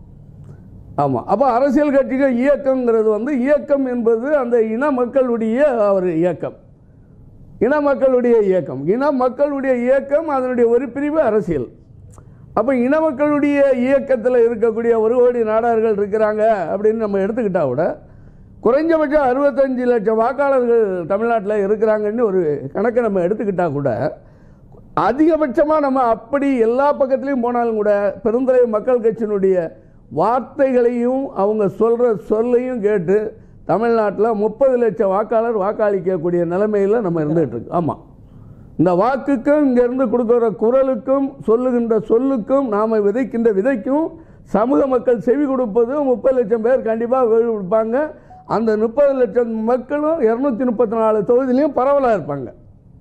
ஆமாம் அப்போ அரசியல் கட்சிகள் இயக்கங்கிறது வந்து இயக்கம் என்பது அந்த இன மக்களுடைய ஒரு இயக்கம் இன மக்களுடைய இயக்கம் இன மக்களுடைய இயக்கம் அதனுடைய ஒரு பிரிவு அரசியல் அப்போ இன மக்களுடைய இயக்கத்தில் இருக்கக்கூடிய ஒரு கோடி நாடார்கள் இருக்கிறாங்க அப்படின்னு நம்ம எடுத்துக்கிட்டா கூட குறைஞ்சபட்சம் அறுபத்தஞ்சு லட்சம் வாக்காளர்கள் தமிழ்நாட்டில் இருக்கிறாங்கன்னு ஒரு கணக்கை நம்ம எடுத்துக்கிட்டா கூட அதிகபட்சமாக நம்ம அப்படி எல்லா பக்கத்துலேயும் போனாலும் கூட பெருந்தலைவர் மக்கள் கட்சியினுடைய வார்த்தைகளையும் அவங்க சொல்கிற சொல்லையும் கேட்டு தமிழ்நாட்டில் முப்பது லட்சம் வாக்காளர் வாக்களிக்கக்கூடிய நிலைமையில் நம்ம இருந்துகிட்டு இருக்கு ஆமாம் இந்த வாக்குக்கும் இங்கேருந்து கொடுக்குற குரலுக்கும் சொல்லுகின்ற சொல்லுக்கும் நாம் விதைக்கின்ற விதைக்கும் சமூக மக்கள் செவி கொடுப்பது முப்பது லட்சம் பேர் கண்டிப்பாக கொடுப்பாங்க அந்த முப்பது லட்சம் மக்களும் இரநூத்தி முப்பத்தி நாலு தொகுதியிலையும் பரவலாக இருப்பாங்க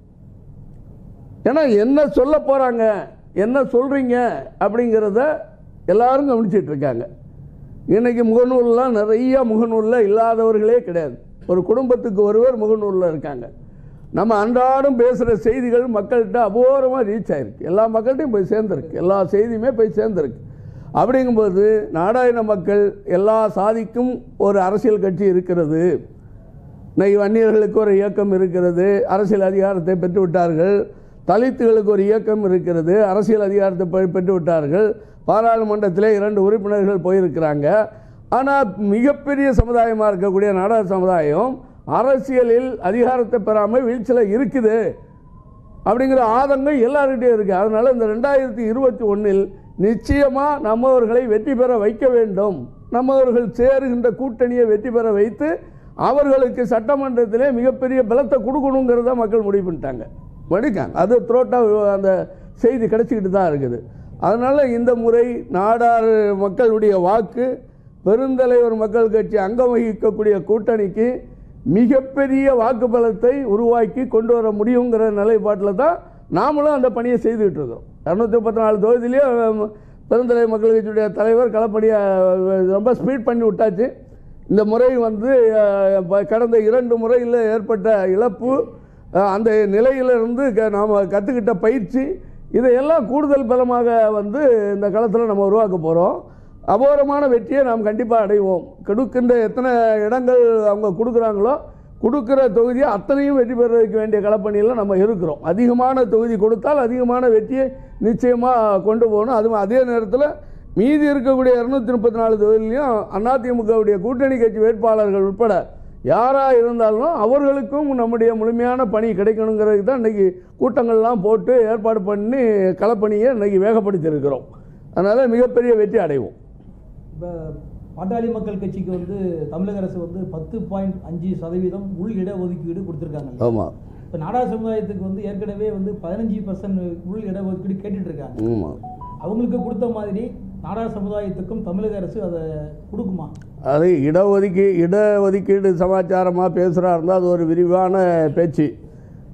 ஏன்னா என்ன சொல்ல போகிறாங்க என்ன சொல்கிறீங்க அப்படிங்கிறத எல்லாரும் கவனிச்சிட்டு இருக்காங்க இன்னைக்கு முகநூல்லாம் நிறைய முகநூலில் இல்லாதவர்களே கிடையாது ஒரு குடும்பத்துக்கு ஒருவர் முகநூலில் இருக்காங்க நம்ம அன்றாடம் பேசுகிற செய்திகள் மக்கள்கிட்ட அபோரமாக ரீச் ஆயிருக்கு எல்லா மக்கள்கிட்டையும் போய் சேர்ந்துருக்கு எல்லா செய்தியுமே போய் சேர்ந்துருக்கு அப்படிங்கும்போது நாடாயின மக்கள் எல்லா சாதிக்கும் ஒரு அரசியல் கட்சி இருக்கிறது இன்னைக்கு வன்னியர்களுக்கு ஒரு இயக்கம் இருக்கிறது அரசியல் அதிகாரத்தை பெற்று விட்டார்கள் தலித்துகளுக்கு ஒரு இயக்கம் இருக்கிறது அரசியல் அதிகாரத்தை பெ- பெற்று விட்டார்கள் பாராளுமன்றத்திலே இரண்டு உறுப்பினர்கள் போயிருக்கிறாங்க ஆனால் மிகப்பெரிய சமுதாயமாக இருக்கக்கூடிய நாடார் சமுதாயம் அரசியலில் அதிகாரத்தை பெறாமல் வீழ்ச்சியில் இருக்குது அப்படிங்கிற ஆதங்கம் எல்லாருக்கிட்டையும் இருக்குது அதனால் இந்த ரெண்டாயிரத்தி இருபத்தி ஒன்றில் நிச்சயமாக நம்மவர்களை வெற்றி பெற வைக்க வேண்டும் நம்மவர்கள் சேருகின்ற கூட்டணியை வெற்றி பெற வைத்து அவர்களுக்கு சட்டமன்றத்திலே மிகப்பெரிய பலத்தை கொடுக்கணுங்கிறத மக்கள் முடிவு பண்ணிட்டாங்க பண்ணிட்டாங்க அது த்ரோட்டாக அந்த செய்தி கிடைச்சிக்கிட்டு தான் இருக்குது அதனால் இந்த முறை நாடார் மக்களுடைய வாக்கு பெருந்தலைவர் மக்கள் கட்சி அங்கம் வகிக்கக்கூடிய கூட்டணிக்கு மிகப்பெரிய வாக்கு பலத்தை உருவாக்கி கொண்டு வர முடியுங்கிற நிலைப்பாட்டில் தான் நாமளும் அந்த பணியை செய்துக்கிட்டு இருக்கோம் இரநூத்தி முப்பத்தி நாலு தொகுதியிலேயே பெருந்தலைவர் மக்கள் கட்சியுடைய தலைவர் களப்பணியை ரொம்ப ஸ்பீட் பண்ணி விட்டாச்சு இந்த முறை வந்து அஹ், ப- கடந்த இரண்டு முறையில் ஏற்பட்ட இழப்பு அஹ், அந்த நிலையிலிருந்து க- நாம் கற்றுக்கிட்ட பயிற்சி இதையெல்லாம் கூடுதல் பலமாக வந்து இந்த களத்தில் நம்ம உருவாக்க போகிறோம் அபோரமான வெற்றியை நாம் கண்டிப்பாக அடைவோம் கொடுக்கின்ற எத்தனை இடங்கள் அவங்க கொடுக்குறாங்களோ கொடுக்குற தொகுதியை அத்தனையும் வெற்றி பெறுவதற்கு வேண்டிய களப்பணியில் நம்ம இருக்கிறோம் அதிகமான தொகுதி கொடுத்தால் அதிகமான வெற்றியை நிச்சயமாக கொண்டு போகணும் அதுவும் அதே நேரத்தில் மீதி இருக்கக்கூடிய இரநூத்தி முப்பத்தி நாலு தொகுதியிலையும் அதிமுகவுடைய கூட்டணி கட்சி வேட்பாளர்கள் உட்பட யாராக இருந்தாலும் அவர்களுக்கும் நம்முடைய முழுமையான பணி கிடைக்கணுங்கிறதுக்கு தான் இன்றைக்கி கூட்டங்கள்லாம் போட்டு ஏற்பாடு பண்ணி களப்பணியை இன்றைக்கி வேகப்படுத்தியிருக்கிறோம் அதனால் மிகப்பெரிய வெற்றி அடைவோம் இப்போ பாட்டாளி மக்கள் கட்சிக்கு வந்து தமிழக அரசு வந்து பத்து பாயிண்ட் அஞ்சு சதவீதம் உள் இடஒதுக்கீடு கொடுத்துருக்காங்க ஆமாம் இப்போ நாடார் சமுதாயத்துக்கு வந்து ஏற்கனவே வந்து பதினஞ்சு பர்சன்ட் உள் இடஒதுக்கீடு கேட்டுட்டு இருக்காங்க ஆமாம் அவங்களுக்கு கொடுத்த மாதிரி நாடார் சமுதாயத்துக்கும் தமிழக அரசு அதை கொடுக்குமா அது இடஒதுக்கீ இடஒதுக்கீடு சமாச்சாரமாக பேசுகிறா இருந்தால் அது ஒரு விரிவான பேச்சு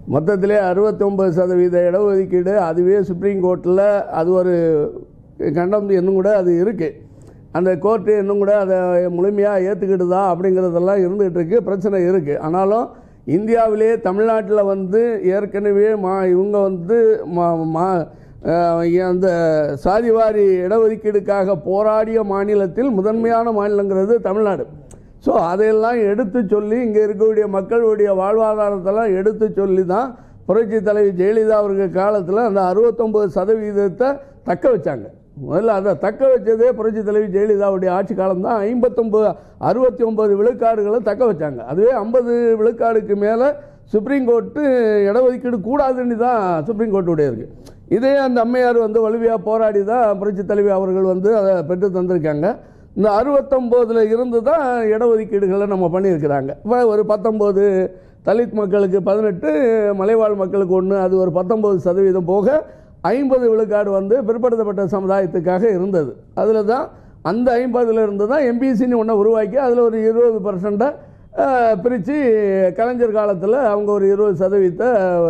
மொத்தத்திலே அறுபத்தொம்பது சதவீத இடஒதுக்கீடு அதுவே சுப்ரீம் கோர்ட்டில் அது ஒரு கண்டம் இன்னும் கூட அது இருக்குது அந்த கோர்ட்டு இன்னும் கூட அதை முழுமையாக ஏற்றுக்கிட்டுதா அப்படிங்கிறதெல்லாம் இருந்துகிட்டு இருக்கு பிரச்சனை இருக்குது ஆனாலும் இந்தியாவிலே தமிழ்நாட்டில் வந்து ஏற்கனவே மா இவங்க வந்து மா மா அஹ், அந்த சாதிவாரி இடஒதுக்கீடுக்காக போராடிய மாநிலத்தில் முதன்மையான மாநிலங்கிறது தமிழ்நாடு ஸோ அதையெல்லாம் எடுத்து சொல்லி இங்கே இருக்கக்கூடிய மக்களுடைய வாழ்வாதாரத்தெல்லாம் எடுத்து சொல்லி தான் புரட்சி தலைவி ஜெயலலிதா அவர்கள் காலத்தில் அந்த அறுபத்தொம்பது சதவீதத்தை தக்க வச்சாங்க முதல்ல அதை தக்க வச்சதே புரட்சி தலைவி ஜெயலலிதாவுடைய ஆட்சி காலம் தான் ஐம்பத்தொம்பது அறுபத்தி ஒன்பது விழுக்காடுகளை தக்க வச்சாங்க அதுவே ஐம்பது விழுக்காடுக்கு மேலே சுப்ரீம் கோர்ட்டு இடஒதுக்கீடு கூடாதுன்னு தான் சுப்ரீம் கோர்ட்டுடைய இருக்கு இதே அந்த அம்மையார் வந்து வலுவையாக போராடி தான் புரட்சி தலைவி அவர்கள் வந்து அதை பெற்று தந்திருக்காங்க இந்த அறுபத்தொம்போதில் இருந்து தான் இடஒதுக்கீடுகளை நம்ம பண்ணியிருக்கிறாங்க இப்போ ஒரு பத்தொம்போது தலித் மக்களுக்கு பதினெட்டு மலைவாழ் மக்களுக்கு ஒன்று அது ஒரு பத்தொம்போது சதவீதம் போக ஐம்பது விழுக்காடு வந்து பிற்படுத்தப்பட்ட சமுதாயத்துக்காக இருந்தது அதில் தான் அந்த ஐம்பதுல இருந்து தான் எம்பிசின்னு ஒன்று உருவாக்கி அதில் ஒரு இருபது பர்சண்ட்டை பிரித்து கலைஞர் காலத்தில் அவங்க ஒரு இருபது சதவீதத்தை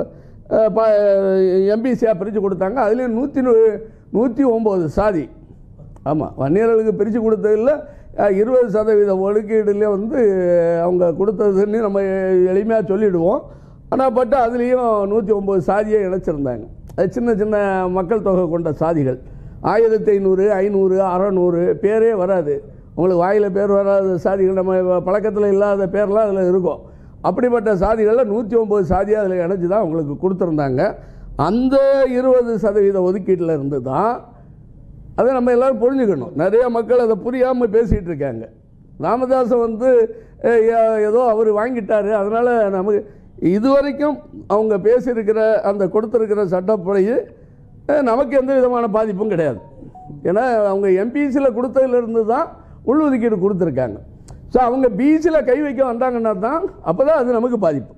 எம்பிசியாக பிரித்து கொடுத்தாங்க அதுலேயும் நூற்றி நூற்றி ஒம்பது சாதி ஆமாம் வன்னியர்களுக்கு பிரித்து கொடுத்ததில் இருபது சதவீத ஒதுக்கீடுல வந்து அவங்க கொடுத்ததுன்னு நம்ம எளிமையாக சொல்லிடுவோம் ஆனால் பட் அதுலேயும் நூற்றி ஒம்பது சாதியை இணைச்சிருந்தாங்க அது சின்ன சின்ன மக்கள் தொகை கொண்ட சாதிகள் ஆயிரத்தி ஐநூறு ஐநூறு அறநூறு பேரே வராது உங்களுக்கு வாயில் பேர் வராத சாதிகள் நம்ம பழக்கத்தில் இல்லாத பேர்லாம் அதில் இருக்கும் அப்படிப்பட்ட சாதிகளில் நூற்றி ஒம்பது சாதியை அதில் இணைச்சி தான் உங்களுக்கு கொடுத்துருந்தாங்க அந்த இருபது சதவீத ஒதுக்கீட்டில் இருந்து தான் அதை நம்ம எல்லாரும் புரிஞ்சுக்கணும் நிறைய மக்கள் அதை புரியாமல் பேசிகிட்டு இருக்காங்க ராமதாசன் வந்து அஹ், ஏ- ஏதோ அவர் வாங்கிட்டாரு அதனால் நமக்கு இதுவரைக்கும் அவங்க பேசியிருக்கிற அந்த கொடுத்துருக்கிற சட்டப்படி அஹ், நமக்கு எந்த விதமான பாதிப்பும் கிடையாது ஏன்னா அவங்க எம்பிசியில் கொடுத்ததுலேருந்து தான் உள்ஒதுக்கீடு கொடுத்துருக்காங்க ஸோ அவங்க பிசியில் கை வைக்க வந்தாங்கன்னா தான் அப்போ தான் அது நமக்கு பாதிப்பு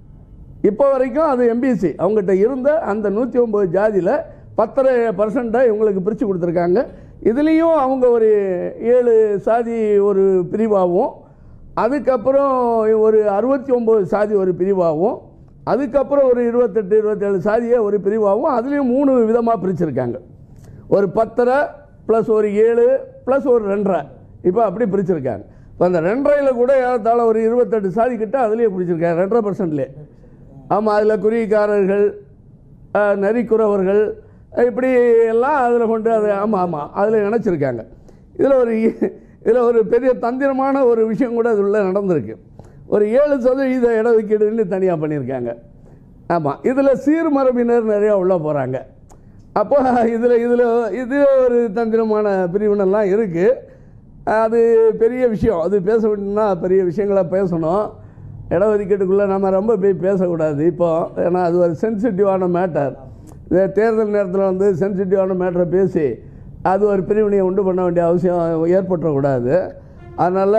இப்போ வரைக்கும் அது எம்பிசி அவங்ககிட்ட இருந்த அந்த நூற்றி ஒம்பது ஜாதியில் பத்தரை பர்சண்ட்டை இவங்களுக்கு பிரித்து கொடுத்துருக்காங்க இதுலேயும் அவங்க ஒரு ஏழு சாதி ஒரு பிரிவாகவும் அதுக்கப்புறம் ஒரு அறுபத்தி ஒம்பது சாதி ஒரு பிரிவாகவும் அதுக்கப்புறம் ஒரு இருபத்தெட்டு இருபத்தேழு சாதியை ஒரு பிரிவாகவும் அதுலேயும் மூணு விதமாக பிரிச்சிருக்காங்க ஒரு பத்தரை ப்ளஸ் ஒரு ஏழு ப்ளஸ் ஒரு ரெண்டரை இப்போ அப்படி பிரிச்சிருக்காங்க இப்போ அந்த ரெண்டரையில் கூட ஏறத்தாழ ஒரு இருபத்தெட்டு சாதி கிட்ட அதுலேயே பிடிச்சிருக்காங்க ரெண்டரை பர்சன்ட்லேயே ஆமாம் அதில் குருவிக்காரர்கள் அஹ், நரிக்குறவர்கள் அஹ், இப்படி எல்லாம் அதில் கொண்டு அது ஆமாம் ஆமாம் அதில் இணைச்சிருக்காங்க இதில் ஒரு இதில் ஒரு பெரிய தந்திரமான ஒரு விஷயம் கூட அது உள்ள நடந்திருக்கு ஒரு ஏழு சதவீத இடஒதுக்கீடுன்னு தனியாக பண்ணியிருக்காங்க ஆமாம் இதில் சீர்மரபினர் நிறையா உள்ளே போகிறாங்க அப்போ இதில் இதில் இது ஒரு தந்திரமான பிரிவினெல்லாம் இருக்குது அது பெரிய விஷயம் அது பேச வேண்டும்னா பெரிய விஷயங்களை பேசணும் இடஒதுக்கீட்டுக்குள்ளே நம்ம ரொம்ப போய் பேசக்கூடாது இப்போ ஏன்னா அது ஒரு சென்சிட்டிவான மேட்டர் இந்த தேர்தல் நேரத்தில் வந்து சென்சிட்டிவான மேட்டரை பேசி அது ஒரு பிரிவினையை உண்டு பண்ண வேண்டிய அவசியம் ஏற்பட்டுறக்கூடாது அதனால்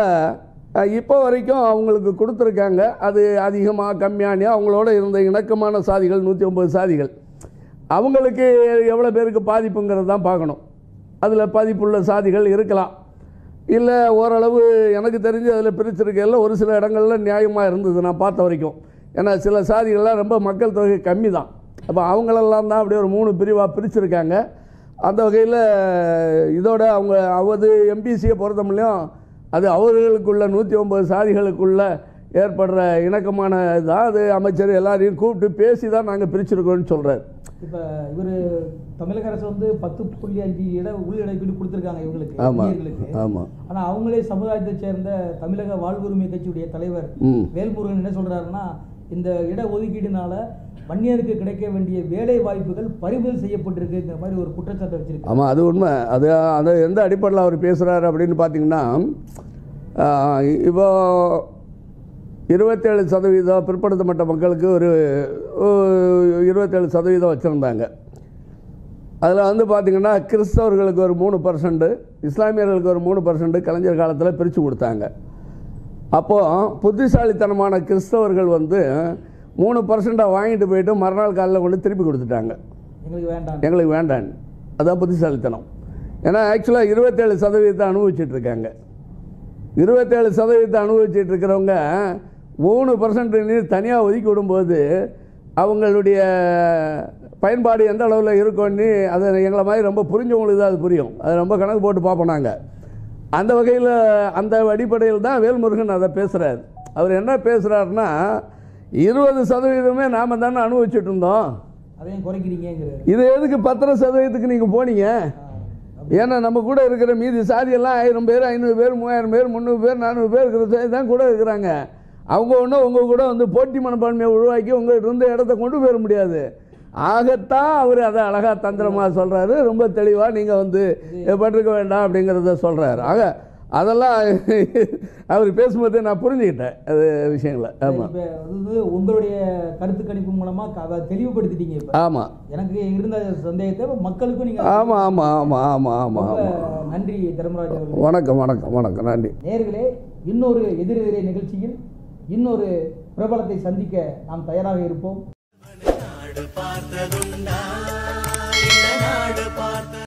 இப்போ வரைக்கும் அவங்களுக்கு கொடுத்துருக்காங்க அது அதிகமாக கம்மியானி அவங்களோட இருந்த இணக்கமான சாதிகள் நூற்றி ஒம்பது சாதிகள் அவங்களுக்கு எவ்வளோ பேருக்கு பாதிப்புங்கிறது தான் பார்க்கணும் அதில் பாதிப்புள்ள சாதிகள் இருக்கலாம் இல்லை ஓரளவு எனக்கு தெரிஞ்சு அதில் பிரிச்சிருக்கையில் ஒரு சில இடங்கள்ல நியாயமாக இருந்தது நான் பார்த்த வரைக்கும் ஏன்னா சில சாதிகள்லாம் ரொம்ப மக்கள் தொகை கம்மி தான் அப்போ அவங்களெல்லாம் தான் அப்படியே ஒரு மூணு பிரிவாக பிரிச்சிருக்காங்க அந்த வகையில் இதோட அவங்க அவது எம்பிசியை பொறுத்த முடியும் அது அவர்களுக்குள்ள நூற்றி ஒம்பது சாதிகளுக்குள்ள ஏற்படுற இணக்கமான இதுதான் அது அமைச்சர் எல்லாரையும் கூப்பிட்டு பேசி தான் நாங்கள் பிரிச்சிருக்கோம்னு சொல்கிறார் இப்ப இவர் தமிழக அரசு வந்து பத்து புள்ளி அஞ்சு இட உள் இடஒதுக்கீடு கொடுத்துருக்காங்க இவங்களுக்கு ஆமாம் இந்தியர்களுக்கு ஆமாம் ஆனா அவங்களே சமுதாயத்தை சேர்ந்த தமிழக வாழ்வுரிமை கட்சியுடைய தலைவர் ம் வேல்முருகன் என்ன சொல்றாருன்னா இந்த இட ஒதுக்கீடுனால வன்னியருக்கு கிடைக்க வேண்டிய வேலை வாய்ப்புகள் பறிமுதல் செய்யப்பட்டிருக்குங்கிற மாதிரி ஒரு குற்றச்சாட்டை வச்சிருக்கு ஆமாம் அது உண்மை அது அது எந்த அடிப்படையில் அவர் பேசுகிறாரு அப்படின்னு பார்த்தீங்கன்னா ஆஹ், இப்போ இருபத்தேழு சதவீதம் பிற்படுத்தப்பட்ட மக்களுக்கு ஒரு ஒரு இருபத்தேழு சதவீதம் வச்சுருந்தாங்க அதில் வந்து பார்த்திங்கன்னா கிறிஸ்தவர்களுக்கு ஒரு மூணு பர்சன்ட் இஸ்லாமியர்களுக்கு ஒரு மூணு பர்சன்ட் கலைஞர் காலத்தில் பிரித்து கொடுத்தாங்க அப்போது புத்திசாலித்தனமான கிறிஸ்தவர்கள் வந்து மூணு பர்சண்ட்டை வாங்கிட்டு போயிட்டு மறுநாள் காலையில் கொண்டு திருப்பி கொடுத்துட்டாங்க எங்களுக்கு வேண்டாம் எங்களுக்கு வேண்டாம் அதான் புத்திசாலித்தனம் ஏன்னா ஆக்சுவலாக இருபத்தேழு சதவீதத்தை அனுபவிச்சுட்டு இருக்காங்க இருபத்தேழு சதவீதத்தை அனுபவிச்சுட்டு இருக்கிறவங்க மூணு பர்சன்ட் நீர் தனியாக ஒதுக்கி விடும்போது அவங்களுடைய பயன்பாடு எந்த அளவில் இருக்கும்னு அதை எங்களை மாதிரி ரொம்ப புரிஞ்சவங்களுக்கு தான் அது புரியும் அதை ரொம்ப கணக்கு போட்டு பார்ப்போம் நாங்கள் அந்த வகையில் அந்த அடிப்படையில் தான் வேல்முருகன் அதை பேசுகிறார் அவர் என்ன பேசுகிறாருன்னா இருபது சதவீதமே நாம் தானே அனுபவிச்சுட்டு இருந்தோம் அதையும் குறைக்கிறீங்கிறாரு இது எதுக்கு பத்தரை சதவீதத்துக்கு நீங்கள் போனீங்க ஏன்னா நம்ம கூட இருக்கிற மீதி சாதியெல்லாம் ஆயிரம் பேர் ஐநூறு பேர் மூவாயிரம் பேர் முந்நூறு பேர் நானூறு பேர் இருக்கிற சாதி தான் கூட இருக்கிறாங்க அவங்க ஒன்றும் உங்கள் கூட வந்து போட்டி மனப்பான்மையை உருவாக்கி உங்கள்கிட்ட இருந்த இடத்த கொண்டு போயிட முடியாது ஆகத்தான் அவர் அதை அழகாக தந்திரமாக சொல்கிறாரு ரொம்ப தெளிவாக நீங்கள் வந்து பட்டிருக்க வேண்டாம் அப்படிங்கிறத சொல்கிறாரு ஆக அதெல்லாம் அவர் பேசும்போதே நான் புரிஞ்சுக்கிட்டேன் அது விஷயங்களை ஆமாம் இப்ப வந்து உங்களுடைய கருத்து கணிப்பு மூலமா க- அதை தெளிவுபடுத்திட்டீங்க இப்ப ஆமாம் எனக்கு இருந்த சந்தேகத்தை இப்ப மக்களுக்கும் நீங்க ஆமாம் ஆமாம் ஆமாம் ஆமாம் ஆமாம் ரொம்ப ஆமாம் நன்றி தர்மராஜ் அவர்களே வணக்கம் வணக்கம் வணக்கம் நன்றி நேர்களே இன்னொரு எதிரெதிரே நிகழ்ச்சியில் இன்னொரு பிரபலத்தை சந்திக்க நாம் தயாராக இருப்போம் நாடு பார்த்ததுண்டா இந்த நாடு பார்த்த